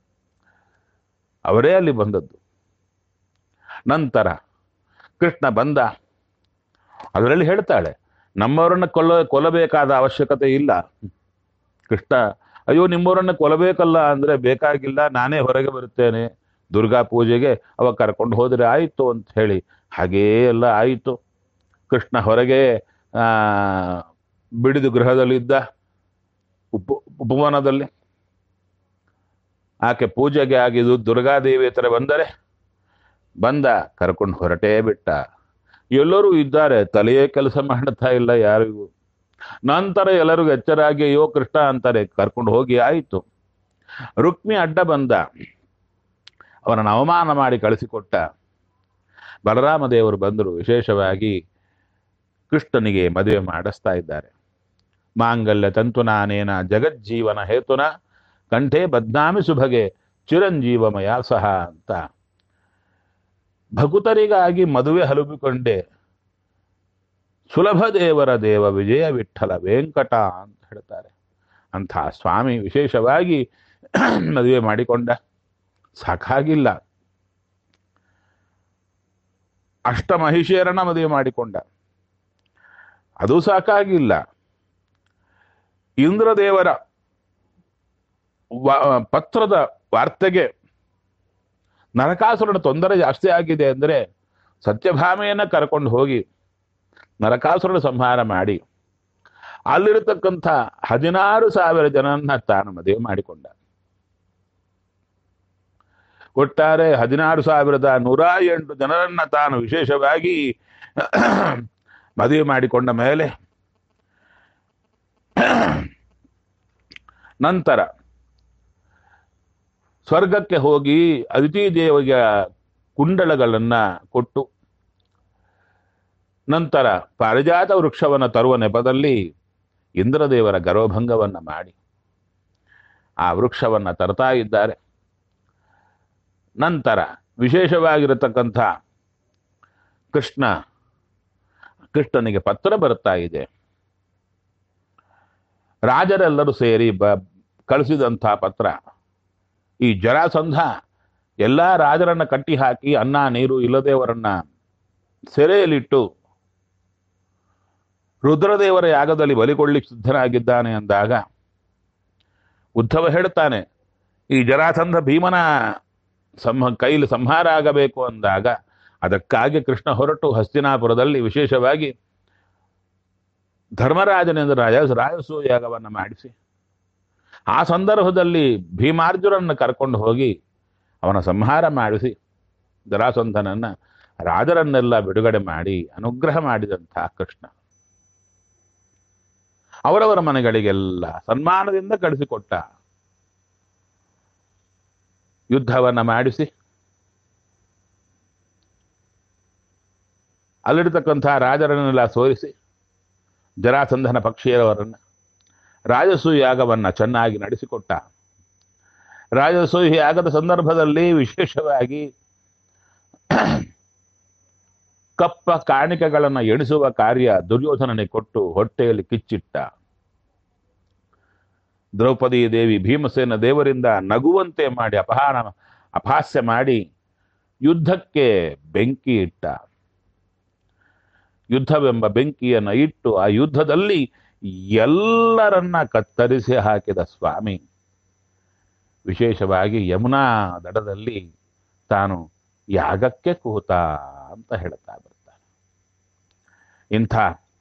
ಅವರೇ ಅಲ್ಲಿ ಬಂದದ್ದು ನಂತರ ಕೃಷ್ಣ ಬಂದ ಅದರಲ್ಲಿ ಹೇಳ್ತಾಳೆ ನಮ್ಮವರನ್ನ ಕೊಲ್ಲ ಕೊಲ್ಲಬೇಕಾದ ಅವಶ್ಯಕತೆ ಇಲ್ಲ ಕೃಷ್ಣ ಅಯ್ಯೋ ನಿಮ್ಮವರನ್ನ ಕೊಲ್ಲಬೇಕಲ್ಲ ಅಂದ್ರೆ ಬೇಕಾಗಿಲ್ಲ ನಾನೇ ಹೊರಗೆ ಬರುತ್ತೇನೆ ದುರ್ಗಾ ಪೂಜೆಗೆ ಅವಾಗ ಕರ್ಕೊಂಡು ಹೋದರೆ ಆಯಿತು ಅಂತ ಹೇಳಿ ಹಾಗೇ ಎಲ್ಲ ಆಯಿತು ಕೃಷ್ಣ ಹೊರಗೆ ಆ ಬಿಡಿದು ಗೃಹದಲ್ಲಿದ್ದ ಉಪ ಉಪವನದಲ್ಲಿ ಆಕೆ ಪೂಜೆಗೆ ಆಗಿದ್ದು ದುರ್ಗಾದೇವಿ ಹತ್ರ ಬಂದರೆ ಬಂದ ಕರ್ಕೊಂಡು ಹೊರಟೇ ಬಿಟ್ಟ ಎಲ್ಲರೂ ಇದ್ದಾರೆ ತಲೆಯೇ ಕೆಲಸ ಮಾಡ್ತಾ ಇಲ್ಲ ಯಾರಿಗೂ ನಂತರ ಎಲ್ಲರಿಗೂ ಎಚ್ಚರಾಗಿ ಅಯ್ಯೋ ಕೃಷ್ಣ ಅಂತಾರೆ ಕರ್ಕೊಂಡು ಹೋಗಿ ಆಯಿತು ರುಕ್ಮಿ ಅಡ್ಡ ಬಂದ ಅವನನ್ನು ಅವಮಾನ ಮಾಡಿ ಕಳಿಸಿಕೊಟ್ಟ ಬಲರಾಮ ದೇವರು ಬಂದರು ವಿಶೇಷವಾಗಿ ಕೃಷ್ಣನಿಗೆ ಮದುವೆ ಮಾಡಿಸ್ತಾ ಇದ್ದಾರೆ ಮಾಂಗಲ್ಯ ತಂತುನಾನೇನ ಜಗಜ್ಜೀವನ ಹೇತುನ ಕಂಠೆ ಬದ್ನಾಮಿ ಸುಭಗೆ ಚಿರಂಜೀವಮಯ ಸಹ ಅಂತ ಭಕುತರಿಗಾಗಿ ಮದುವೆ ಹಲುಬಿಕೊಂಡೆ ಸುಲಭ ದೇವರ ದೇವ ವಿಜಯ ವಿಠಲ ವೆಂಕಟ ಅಂತ ಹೇಳ್ತಾರೆ ಅಂಥ ಸ್ವಾಮಿ ವಿಶೇಷವಾಗಿ ಮದುವೆ ಮಾಡಿಕೊಂಡ ಸಾಕಾಗಿಲ್ಲ ಅಷ್ಟ ಮಹಿಷೇರನ ಮದುವೆ ಮಾಡಿಕೊಂಡ ಅದು ಸಾಕಾಗಿಲ್ಲ ಇಂದ್ರದೇವರ ವ- ಪತ್ರದ ವಾರ್ತೆಗೆ ನರಕಾಸುರನ ತೊಂದರೆ ಜಾಸ್ತಿ ಆಗಿದೆ ಅಂದರೆ ಸತ್ಯಭಾಮೆಯನ್ನ ಕರ್ಕೊಂಡು ಹೋಗಿ ನರಕಾಸುರನ ಸಂಹಾರ ಮಾಡಿ ಅಲ್ಲಿರತಕ್ಕಂಥ ಹದಿನಾರು ಸಾವಿರ ಜನನ್ನ ತಾನು ಮದುವೆ ಮಾಡಿಕೊಂಡ ಒಟ್ಟಾರೆ ಹದಿನಾರು ಸಾವಿರದ ನೂರ ಎಂಟು ಜನರನ್ನ ತಾನು ವಿಶೇಷವಾಗಿ ಮದುವೆ ಮಾಡಿಕೊಂಡ ಮೇಲೆ ನಂತರ ಸ್ವರ್ಗಕ್ಕೆ ಹೋಗಿ ಅದಿತಿ ದೇವಿಗೆ ಕುಂಡಲಗಳನ್ನ ಕೊಟ್ಟು ನಂತರ ಪಾರಿಜಾತ ವೃಕ್ಷವನ್ನು ತರುವ ನೆಪದಲ್ಲಿ ಇಂದ್ರದೇವರ ಗರ್ವಭಂಗವನ್ನ ಮಾಡಿ ಆ ವೃಕ್ಷವನ್ನ ತರ್ತಾ ಇದ್ದಾರೆ ನಂತರ ವಿಶೇಷವಾಗಿರತಕ್ಕಂಥ ಕೃಷ್ಣ ಕೃಷ್ಣನಿಗೆ ಪತ್ರ ಬರ್ತಾ ಇದೆ ರಾಜರೆಲ್ಲರೂ ಸೇರಿ ಬ ಕಳಿಸಿದಂಥ ಪತ್ರ ಈ ಜರಾಸಂಧ ಎಲ್ಲ ರಾಜರನ್ನ ಕಟ್ಟಿ ಹಾಕಿ ಅನ್ನ ನೀರು ಇಲ್ಲದೇವರನ್ನ ಸೆರೆಯಲ್ಲಿಟ್ಟು ರುದ್ರದೇವರ ಯಾಗದಲ್ಲಿ ಬಲಿಕೊಳ್ಳಿಕ್ಕೆ ಸಿದ್ಧನಾಗಿದ್ದಾನೆ ಅಂದಾಗ ಉದ್ಧವ ಹೇಳ್ತಾನೆ ಈ ಜರಾಸಂಧ ಭೀಮನ ಸಂಹ ಕೈಲಿ ಸಂಹಾರ ಆಗಬೇಕು ಅಂದಾಗ ಅದಕ್ಕಾಗಿ ಕೃಷ್ಣ ಹೊರಟು ಹಸ್ತಿನಾಪುರದಲ್ಲಿ ವಿಶೇಷವಾಗಿ ಧರ್ಮರಾಜನಿಂದ ರಾಜ ರಾಜಸೂ ಯಾಗವನ್ನು ಮಾಡಿಸಿ ಆ ಸಂದರ್ಭದಲ್ಲಿ ಭೀಮಾರ್ಜುನನ್ನ ಕರ್ಕೊಂಡು ಹೋಗಿ ಅವನ ಸಂಹಾರ ಮಾಡಿಸಿ ಜರಾಸಂಧನನ್ನ ರಾಜರನ್ನೆಲ್ಲ ಬಿಡುಗಡೆ ಮಾಡಿ ಅನುಗ್ರಹ ಮಾಡಿದಂಥ ಕೃಷ್ಣ ಅವರವರ ಮನೆಗಳಿಗೆಲ್ಲ ಸನ್ಮಾನದಿಂದ ಕಳಿಸಿಕೊಟ್ಟ ಯುದ್ಧವನ್ನ ಮಾಡಿಸಿ ಅಲ್ಲಿರ್ತಕ್ಕಂಥ ರಾಜರನ್ನೆಲ್ಲ ಸೋರಿಸಿ ಜರಾಸಂಧನ ಪಕ್ಷಿಯರವರನ್ನ ರಾಜಸೂಯ ಯಾಗವನ್ನ ಚೆನ್ನಾಗಿ ನಡೆಸಿಕೊಟ್ಟ ರಾಜಸೂಯ ಯಾಗದ ಸಂದರ್ಭದಲ್ಲಿ ವಿಶೇಷವಾಗಿ ಕಪ್ಪ ಕಾಣಿಕೆಗಳನ್ನು ಎಣಿಸುವ ಕಾರ್ಯ ದುರ್ಯೋಧನನಿಗೆ ಕೊಟ್ಟು ಹೊಟ್ಟೆಯಲ್ಲಿ ಕಿಚ್ಚಿಟ್ಟ ದ್ರೌಪದಿ ದೇವಿ ಭೀಮಸೇನ ದೇವರಿಂದ ನಗುವಂತೆ ಮಾಡಿ ಅಪಹಾರ ಅಪಹಾಸ್ಯ ಮಾಡಿ ಯುದ್ಧಕ್ಕೆ ಬೆಂಕಿ ಇಟ್ಟ ಯುದ್ಧವೆಂಬ ಬೆಂಕಿಯನ್ನು ಇಟ್ಟು ಆ ಯುದ್ಧದಲ್ಲಿ ಎಲ್ಲರನ್ನ ಕತ್ತರಿಸಿ ಹಾಕಿದ ಸ್ವಾಮಿ ವಿಶೇಷವಾಗಿ ಯಮುನಾ ದಡದಲ್ಲಿ ತಾನು ಯಾಗಕ್ಕೆ ಕೂತ ಅಂತ ಹೇಳ್ತಾ ಬರ್ತಾರೆ ಇಂಥ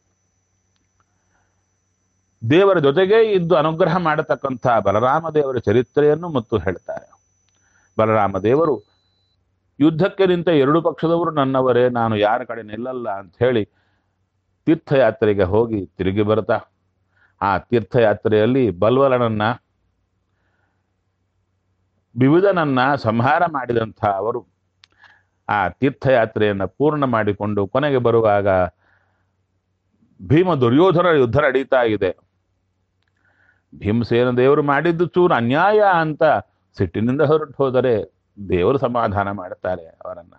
ದೇವರ ಜೊತೆಗೇ ಇದ್ದು ಅನುಗ್ರಹ ಮಾಡತಕ್ಕಂಥ ಬಲರಾಮ ದೇವರ ಚರಿತ್ರೆಯನ್ನು ಮತ್ತು ಹೇಳ್ತಾರೆ ಬಲರಾಮ ದೇವರು ಯುದ್ಧಕ್ಕೆ ನಿಂತ ಎರಡು ಪಕ್ಷದವರು ನನ್ನವರೇ ನಾನು ಯಾರ ಕಡೆ ನಿಲ್ಲಲ್ಲ ಅಂತ ಹೇಳಿ ತೀರ್ಥಯಾತ್ರೆಗೆ ಹೋಗಿ ತಿರುಗಿ ಬರ್ತಾ ಆ ತೀರ್ಥಯಾತ್ರೆಯಲ್ಲಿ ಬಲ್ವಲನನ್ನ ವಿವಿಧನನ್ನ ಸಂಹಾರ ಮಾಡಿದಂಥ ಅವರು ಆ ತೀರ್ಥಯಾತ್ರೆಯನ್ನು ಪೂರ್ಣ ಮಾಡಿಕೊಂಡು ಕೊನೆಗೆ ಬರುವಾಗ ಭೀಮ ದುರ್ಯೋಧನ ಯುದ್ಧ ನಡೀತಾ ಇದೆ ಭೀಮಸೇನ ದೇವರು ಮಾಡಿದ್ದು ಚೂರು ಅನ್ಯಾಯ ಅಂತ ಸಿಟ್ಟಿನಿಂದ ಹೊರಟು ಹೋದರೆ ದೇವರು ಸಮಾಧಾನ ಮಾಡ್ತಾರೆ ಅವರನ್ನ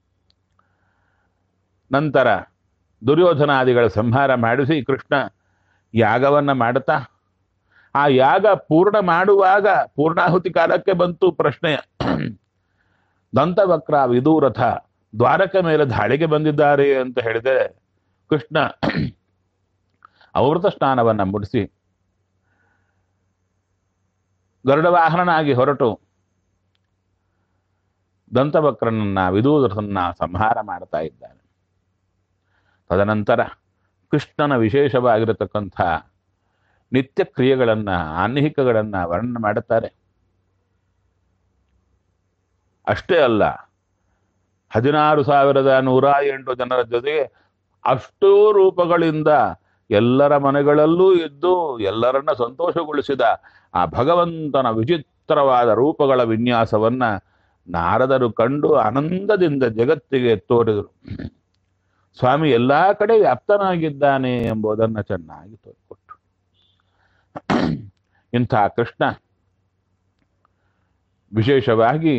ನಂತರ ದುರ್ಯೋಧನಾದಿಗಳ ಸಂಹಾರ ಮಾಡಿಸಿ ಕೃಷ್ಣ ಯಾಗವನ್ನ ಮಾಡುತ್ತಾ ಆ ಯಾಗ ಪೂರ್ಣ ಮಾಡುವಾಗ ಪೂರ್ಣಾಹುತಿ ಕಾಲಕ್ಕೆ ಬಂತು ಪ್ರಶ್ನೆ ದಂತವಕ್ರ ವಿದೂರಥ ದ್ವಾರಕ ಮೇಲೆ ದಾಳಿಗೆ ಬಂದಿದ್ದಾರೆ ಅಂತ ಹೇಳಿದರೆ ಕೃಷ್ಣ ಅವೃತ ಸ್ನಾನವನ್ನ ಮುಡಿಸಿ ಗರುಡವಾಹನನಾಗಿ ಹೊರಟು ದಂತವಕ್ರನನ್ನ ವಿದೂರಥನ್ನ ಸಂಹಾರ ಮಾಡ್ತಾ ಇದ್ದಾನೆ ತದನಂತರ ಕೃಷ್ಣನ ವಿಶೇಷವಾಗಿರತಕ್ಕಂಥ ನಿತ್ಯ ಕ್ರಿಯೆಗಳನ್ನ ಆನ್ಹಿಕಗಳನ್ನ ವರ್ಣನೆ ಮಾಡುತ್ತಾರೆ ಅಷ್ಟೇ ಅಲ್ಲ ಹದಿನಾರು ಸಾವಿರದ ನೂರ ಎಂಟು ಜನರ ಜೊತೆಗೆ ಅಷ್ಟೂ ರೂಪಗಳಿಂದ ಎಲ್ಲರ ಮನೆಗಳಲ್ಲೂ ಇದ್ದು ಎಲ್ಲರನ್ನ ಸಂತೋಷಗೊಳಿಸಿದ ಆ ಭಗವಂತನ ವಿಚಿತ್ರವಾದ ರೂಪಗಳ ವಿನ್ಯಾಸವನ್ನ ನಾರದರು ಕಂಡು ಆನಂದದಿಂದ ಜಗತ್ತಿಗೆ ತೋರಿದರು ಸ್ವಾಮಿ ಎಲ್ಲಾ ಕಡೆ ವ್ಯಾಪ್ತನಾಗಿದ್ದಾನೆ ಎಂಬುದನ್ನು ಚೆನ್ನಾಗಿ ತೋರಿಕೊಟ್ಟು ಇಂಥ ಕೃಷ್ಣ ವಿಶೇಷವಾಗಿ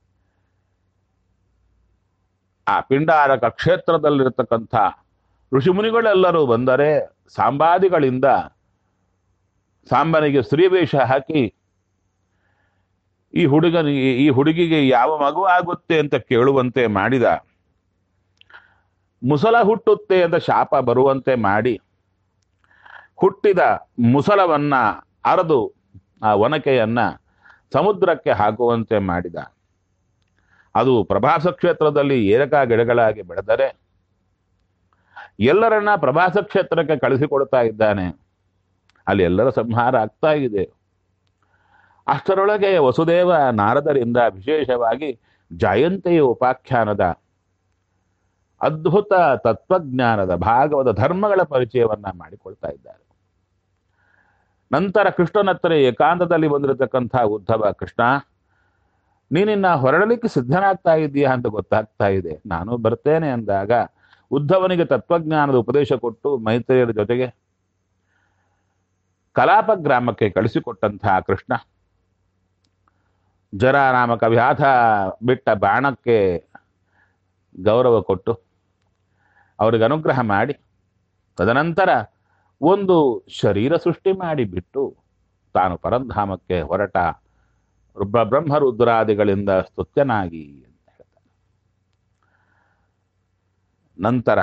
ಆ ಪಿಂಡಾರಕ ಕ್ಷೇತ್ರದಲ್ಲಿರತಕ್ಕಂಥ ಋಷಿಮುನಿಗಳೆಲ್ಲರೂ ಬಂದರೆ ಸಾಂಬಾದಿಗಳಿಂದ ಸಾಂಬನಿಗೆ ಸ್ತ್ರೀವೇಷ ಹಾಕಿ ಈ ಹುಡುಗನಿಗೆ ಈ ಹುಡುಗಿಗೆ ಯಾವ ಮಗು ಆಗುತ್ತೆ ಅಂತ ಕೇಳುವಂತೆ ಮಾಡಿದ ಮುಸಲ ಹುಟ್ಟುತ್ತೆ ಅಂತ ಶಾಪ ಬರುವಂತೆ ಮಾಡಿ ಹುಟ್ಟಿದ ಮುಸಲವನ್ನ ಅರೆದು ಆ ಒನಕೆಯನ್ನ ಸಮುದ್ರಕ್ಕೆ ಹಾಕುವಂತೆ ಮಾಡಿದ ಅದು ಪ್ರಭಾಸ ಕ್ಷೇತ್ರದಲ್ಲಿ ಏರಕ ಗಿಡಗಳಾಗಿ ಬೆಳೆದರೆ ಎಲ್ಲರನ್ನ ಪ್ರಭಾಸ ಕ್ಷೇತ್ರಕ್ಕೆ ಕಳಿಸಿಕೊಡ್ತಾ ಇದ್ದಾನೆ ಅಲ್ಲಿ ಎಲ್ಲರ ಸಂಹಾರ ಆಗ್ತಾ ಇದೆ ಅಷ್ಟರೊಳಗೆ ವಸುದೇವ ನಾರದರಿಂದ ವಿಶೇಷವಾಗಿ ಜಯಂತಿಯ ಉಪಾಖ್ಯಾನದ ಅದ್ಭುತ ತತ್ವಜ್ಞಾನದ ಭಾಗವತ ಧರ್ಮಗಳ ಪರಿಚಯವನ್ನ ಮಾಡಿಕೊಳ್ತಾ ಇದ್ದಾರೆ ನಂತರ ಕೃಷ್ಣನ ಹತ್ರ ಏಕಾಂತದಲ್ಲಿ ಬಂದಿರತಕ್ಕಂಥ ಉದ್ಧವ ಕೃಷ್ಣ ನೀನಿನ್ನ ಹೊರಡಲಿಕ್ಕೆ ಸಿದ್ಧನಾಗ್ತಾ ಇದೀಯಾ ಅಂತ ಗೊತ್ತಾಗ್ತಾ ಇದೆ ನಾನು ಬರ್ತೇನೆ ಅಂದಾಗ ಉದ್ಧವನಿಗೆ ತತ್ವಜ್ಞಾನದ ಉಪದೇಶ ಕೊಟ್ಟು ಮೈತ್ರಿಯರ ಜೊತೆಗೆ ಕಲಾಪ ಗ್ರಾಮಕ್ಕೆ ಕಳಿಸಿಕೊಟ್ಟಂತಹ ಕೃಷ್ಣ ಜರ ನಾಮಕ ವ್ಯಾಧ ಬಿಟ್ಟ ಬಾಣಕ್ಕೆ ಗೌರವ ಕೊಟ್ಟು ಅವರಿಗೆ ಅನುಗ್ರಹ ಮಾಡಿ ತದನಂತರ ಒಂದು ಶರೀರ ಸೃಷ್ಟಿ ಮಾಡಿಬಿಟ್ಟು ತಾನು ಪರಂಧಾಮಕ್ಕೆ ಹೊರಟ ರುಬ್ರ ಬ್ರಹ್ಮರುದ್ರಾದಿಗಳಿಂದ ಸ್ತುತ್ಯನಾಗಿ ಅಂತ ಹೇಳ್ತಾರೆ ನಂತರ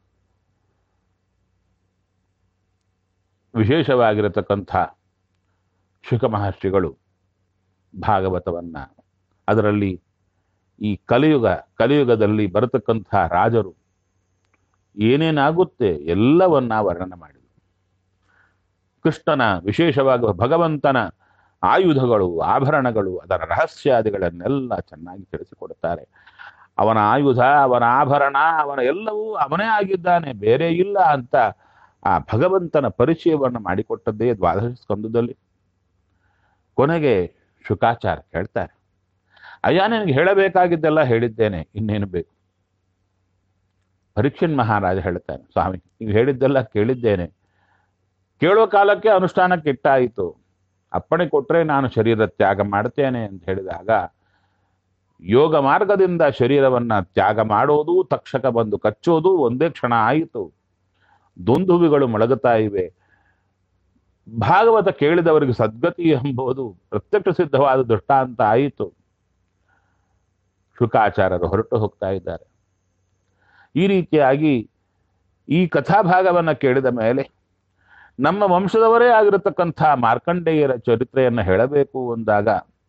ವಿಶೇಷವಾಗಿರತಕ್ಕಂಥ ಶುಕ ಮಹರ್ಷಿಗಳು ಭಾಗವತವನ್ನ ಅದರಲ್ಲಿ ಈ ಕಲಿಯುಗ ಕಲಿಯುಗದಲ್ಲಿ ಬರತಕ್ಕಂಥ ರಾಜರು ಏನೇನಾಗುತ್ತೆ ಎಲ್ಲವನ್ನ ವರ್ಣನೆ ಮಾಡಿದರು ಕೃಷ್ಣನ ವಿಶೇಷವಾಗಿ ಭಗವಂತನ ಆಯುಧಗಳು ಆಭರಣಗಳು ಅದರ ರಹಸ್ಯಾದಿಗಳನ್ನೆಲ್ಲ ಚೆನ್ನಾಗಿ ತಿಳಿಸಿಕೊಡುತ್ತಾರೆ ಅವನ ಆಯುಧ ಅವನ ಆಭರಣ ಅವನ ಎಲ್ಲವೂ ಅವನೇ ಆಗಿದ್ದಾನೆ ಬೇರೆ ಇಲ್ಲ ಅಂತ ಆ ಭಗವಂತನ ಪರಿಚಯವನ್ನು ಮಾಡಿಕೊಟ್ಟದ್ದೇ ದ್ವಾದಶ ಸ್ಕಂದದಲ್ಲಿ ಕೊನೆಗೆ ಶುಕಾಚಾರ ಹೇಳ್ತಾರೆ ಅಯ್ಯ ನಿನಗೆ ಹೇಳಬೇಕಾಗಿದ್ದೆಲ್ಲ ಹೇಳಿದ್ದೇನೆ ಇನ್ನೇನು ಬೇಕು ಪರೀಕ್ಷನ್ ಮಹಾರಾಜ ಹೇಳ್ತಾನೆ ಸ್ವಾಮಿ ನೀವು ಹೇಳಿದ್ದೆಲ್ಲ ಕೇಳಿದ್ದೇನೆ ಕೇಳೋ ಕಾಲಕ್ಕೆ ಅನುಷ್ಠಾನಕ್ಕೆ ಇಟ್ಟಾಯಿತು ಅಪ್ಪಣೆ ಕೊಟ್ಟರೆ ನಾನು ಶರೀರ ತ್ಯಾಗ ಮಾಡ್ತೇನೆ ಅಂತ ಹೇಳಿದಾಗ ಯೋಗ ಮಾರ್ಗದಿಂದ ಶರೀರವನ್ನ ತ್ಯಾಗ ಮಾಡೋದು ತಕ್ಷಕ ಬಂದು ಕಚ್ಚೋದು ಒಂದೇ ಕ್ಷಣ ಆಯಿತು ದುಂದುವಿಗಳು ಮೊಳಗುತ್ತಾ ಇವೆ ಭಾಗವತ ಕೇಳಿದವರಿಗೆ ಸದ್ಗತಿ ಎಂಬುದು ಪ್ರತ್ಯಕ್ಷ ಸಿದ್ಧವಾದ ದೃಷ್ಟಾಂತ ಆಯಿತು ಶುಕಾಚಾರ್ಯರು ಹೊರಟು ಹೋಗ್ತಾ ಇದ್ದಾರೆ ಈ ರೀತಿಯಾಗಿ ಈ ಕಥಾಭಾಗವನ್ನ ಕೇಳಿದ ಮೇಲೆ ನಮ್ಮ ವಂಶದವರೇ ಆಗಿರತಕ್ಕಂಥ ಮಾರ್ಕಂಡೇಯರ ಚರಿತ್ರೆಯನ್ನು ಹೇಳಬೇಕು ಅಂದಾಗ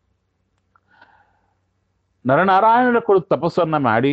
ನರನಾರಾಯಣರ ಕುರಿತು ತಪಸ್ಸನ್ನ ಮಾಡಿ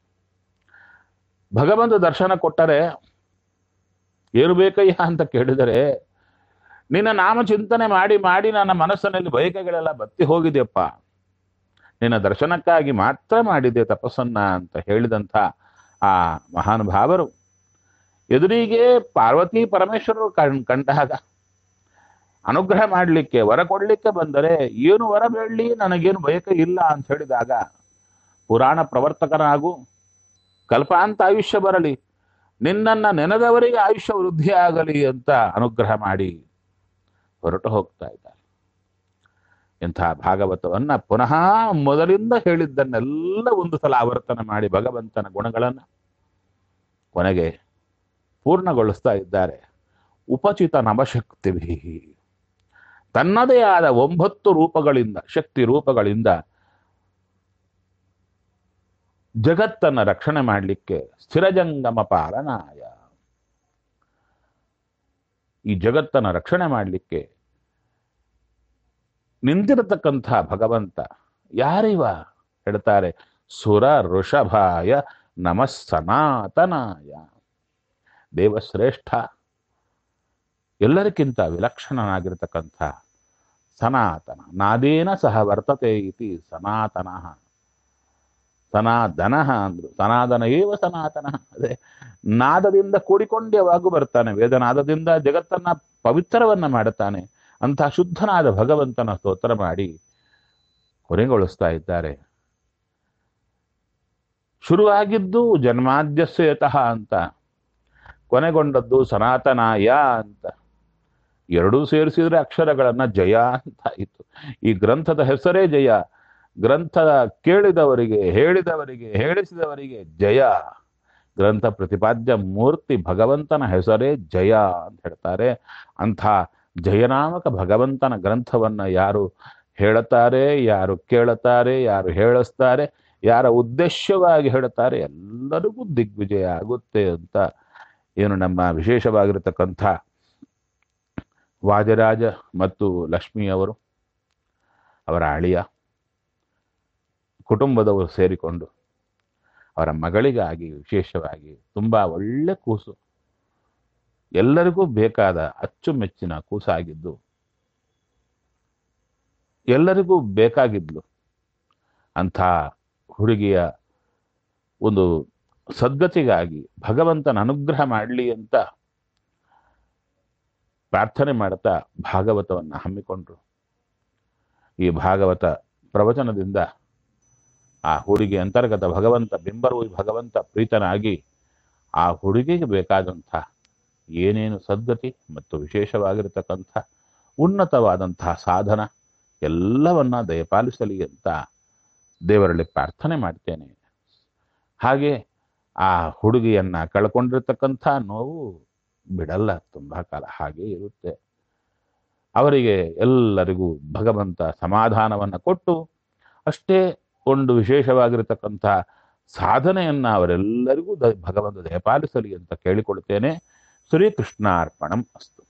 ಭಗವಂತ ದರ್ಶನ ಕೊಟ್ಟರೆ ಏನು ಬೇಕಯ್ಯ ಅಂತ ಕೇಳಿದರೆ ನಿನ್ನ ನಾಮ ಚಿಂತನೆ ಮಾಡಿ ಮಾಡಿ ನನ್ನ ಮನಸ್ಸಿನಲ್ಲಿ ಬಯಕೆಗಳೆಲ್ಲ ಬತ್ತಿ ಹೋಗಿದೆಯಪ್ಪ ನಿನ್ನ ದರ್ಶನಕ್ಕಾಗಿ ಮಾತ್ರ ಮಾಡಿದೆ ತಪಸ್ಸನ್ನ ಅಂತ ಹೇಳಿದಂಥ ಆ ಮಹಾನುಭಾವರು ಎದುರಿಗೆ ಪಾರ್ವತಿ ಪರಮೇಶ್ವರರು ಕಣ್ ಕಂಡಾಗ ಅನುಗ್ರಹ ಮಾಡಲಿಕ್ಕೆ ವರ ಕೊಡ್ಲಿಕ್ಕೆ ಬಂದರೆ ಏನು ವರ ಬೇಡಲಿ ನನಗೇನು ಬಯಕೆ ಇಲ್ಲ ಅಂತ ಹೇಳಿದಾಗ ಪುರಾಣ ಪ್ರವರ್ತಕನಾಗು ಕಲ್ಪಾಂತ ಆಯುಷ್ಯ ಬರಲಿ ನಿನ್ನನ್ನ ನೆನೆದವರಿಗೆ ಆಯುಷ್ಯ ವೃದ್ಧಿ ಆಗಲಿ ಅಂತ ಅನುಗ್ರಹ ಮಾಡಿ ಹೊರಟು ಹೋಗ್ತಾ ಇದ್ದಾರೆ ಇಂಥ ಭಾಗವತವನ್ನ ಪುನಃ ಮೊದಲಿಂದ ಹೇಳಿದ್ದನ್ನೆಲ್ಲ ಒಂದು ಸಲ ಆವರ್ತನ ಮಾಡಿ ಭಗವಂತನ ಗುಣಗಳನ್ನು ಕೊನೆಗೆ ಪೂರ್ಣಗೊಳಿಸ್ತಾ ಇದ್ದಾರೆ ಉಪಚಿತ ನವಶಕ್ತಿಭಿ ತನ್ನದೇ ಆದ ಒಂಬತ್ತು ರೂಪಗಳಿಂದ ಶಕ್ತಿ ರೂಪಗಳಿಂದ ಜಗತ್ತನ್ನ ರಕ್ಷಣೆ ಮಾಡಲಿಕ್ಕೆ ಸ್ಥಿರಜಂಗಮ ಪಾಲನಾಯ ಈ ಜಗತ್ತನ್ನ ರಕ್ಷಣೆ ಮಾಡಲಿಕ್ಕೆ ನಿಂತಿರತಕ್ಕಂಥ ಭಗವಂತ ಯಾರಿವ ಹೇಳ್ತಾರೆ ಸುರ ಋಷಭಾಯ ನಮಃ ಸನಾತನಾಯ ದೇವಶ್ರೇಷ್ಠ ಎಲ್ಲರಿಗಿಂತ ವಿಲಕ್ಷಣನಾಗಿರ್ತಕ್ಕಂಥ ಸನಾತನ ನಾದೇನ ಸಹ ವರ್ತತೆ ಇತಿ ಸನಾತನ ಸನಾತನ ಅಂದ್ರು ಸನಾತನ ಏವ ಸನಾತನ ಅದೇ ನಾದದಿಂದ ಕೂಡಿಕೊಂಡು ಯಾವಾಗೂ ಬರ್ತಾನೆ ವೇದನಾದದಿಂದ ಜಗತ್ತನ್ನ ಪವಿತ್ರವನ್ನ ಮಾಡುತ್ತಾನೆ ಅಂಥ ಶುದ್ಧನಾದ ಭಗವಂತನ ಸ್ತೋತ್ರ ಮಾಡಿ ಕೊನೆಗೊಳಿಸ್ತಾ ಇದ್ದಾರೆ ಶುರುವಾಗಿದ್ದು ಜನ್ಮಾದ್ಯಸ್ಯತಃ ಅಂತ ಕೊನೆಗೊಂಡದ್ದು ಸನಾತನಾಯ ಅಂತ ಎರಡೂ ಸೇರಿಸಿದ್ರೆ ಅಕ್ಷರಗಳನ್ನ ಜಯ ಅಂತ ಆಯಿತು ಈ ಗ್ರಂಥದ ಹೆಸರೇ ಜಯ ಗ್ರಂಥ ಕೇಳಿದವರಿಗೆ ಹೇಳಿದವರಿಗೆ ಹೇಳಿಸಿದವರಿಗೆ ಜಯ ಗ್ರಂಥ ಪ್ರತಿಪಾದ್ಯ ಮೂರ್ತಿ ಭಗವಂತನ ಹೆಸರೇ ಜಯ ಅಂತ ಹೇಳ್ತಾರೆ ಅಂಥ ಜಯನಾಮಕ ಭಗವಂತನ ಗ್ರಂಥವನ್ನ ಯಾರು ಹೇಳುತ್ತಾರೆ ಯಾರು ಕೇಳುತ್ತಾರೆ ಯಾರು ಹೇಳಿಸ್ತಾರೆ ಯಾರ ಉದ್ದೇಶವಾಗಿ ಹೇಳುತ್ತಾರೆ ಎಲ್ಲರಿಗೂ ದಿಗ್ವಿಜಯ ಆಗುತ್ತೆ ಅಂತ ಏನು ನಮ್ಮ ವಿಶೇಷವಾಗಿರತಕ್ಕಂಥ ವಾಜರಾಜ ಮತ್ತು ಲಕ್ಷ್ಮಿಯವರು ಅವರ ಅಳಿಯ ಕುಟುಂಬದವರು ಸೇರಿಕೊಂಡು ಅವರ ಮಗಳಿಗಾಗಿ ವಿಶೇಷವಾಗಿ ತುಂಬಾ ಒಳ್ಳೆ ಕೂಸು ಎಲ್ಲರಿಗೂ ಬೇಕಾದ ಅಚ್ಚುಮೆಚ್ಚಿನ ಕೂಸಾಗಿದ್ದು ಎಲ್ಲರಿಗೂ ಬೇಕಾಗಿದ್ಲು ಅಂಥ ಹುಡುಗಿಯ ಒಂದು ಸದ್ಗತಿಗಾಗಿ ಭಗವಂತನ ಅನುಗ್ರಹ ಮಾಡಲಿ ಅಂತ ಪ್ರಾರ್ಥನೆ ಮಾಡುತ್ತಾ ಭಾಗವತವನ್ನು ಹಮ್ಮಿಕೊಂಡ್ರು ಈ ಭಾಗವತ ಪ್ರವಚನದಿಂದ ಆ ಹುಡುಗಿ ಅಂತರ್ಗತ ಭಗವಂತ ಬಿಂಬರು ಭಗವಂತ ಪ್ರೀತನಾಗಿ ಆ ಹುಡುಗಿಗೆ ಬೇಕಾದಂಥ ಏನೇನು ಸದ್ಗತಿ ಮತ್ತು ವಿಶೇಷವಾಗಿರತಕ್ಕಂಥ ಉನ್ನತವಾದಂತಹ ಸಾಧನ ಎಲ್ಲವನ್ನ ದಯಪಾಲಿಸಲಿ ಅಂತ ದೇವರಲ್ಲಿ ಪ್ರಾರ್ಥನೆ ಮಾಡ್ತೇನೆ ಹಾಗೆ ಆ ಹುಡುಗಿಯನ್ನ ಕಳ್ಕೊಂಡಿರ್ತಕ್ಕಂಥ ನೋವು ಬಿಡಲ್ಲ ತುಂಬಾ ಕಾಲ ಹಾಗೆ ಇರುತ್ತೆ ಅವರಿಗೆ ಎಲ್ಲರಿಗೂ ಭಗವಂತ ಸಮಾಧಾನವನ್ನ ಕೊಟ್ಟು ಅಷ್ಟೇ ಒಂದು ವಿಶೇಷವಾಗಿರತಕ್ಕಂಥ ಸಾಧನೆಯನ್ನ ಅವರೆಲ್ಲರಿಗೂ ದ ಭಗವಂತ ದಯಪಾಲಿಸಲಿ ಅಂತ ಕೇಳಿಕೊಳ್ತೇನೆ ಶ್ರೀಕೃಷ್ಣಾರ್ಪಣಂ ಅಸ್ತು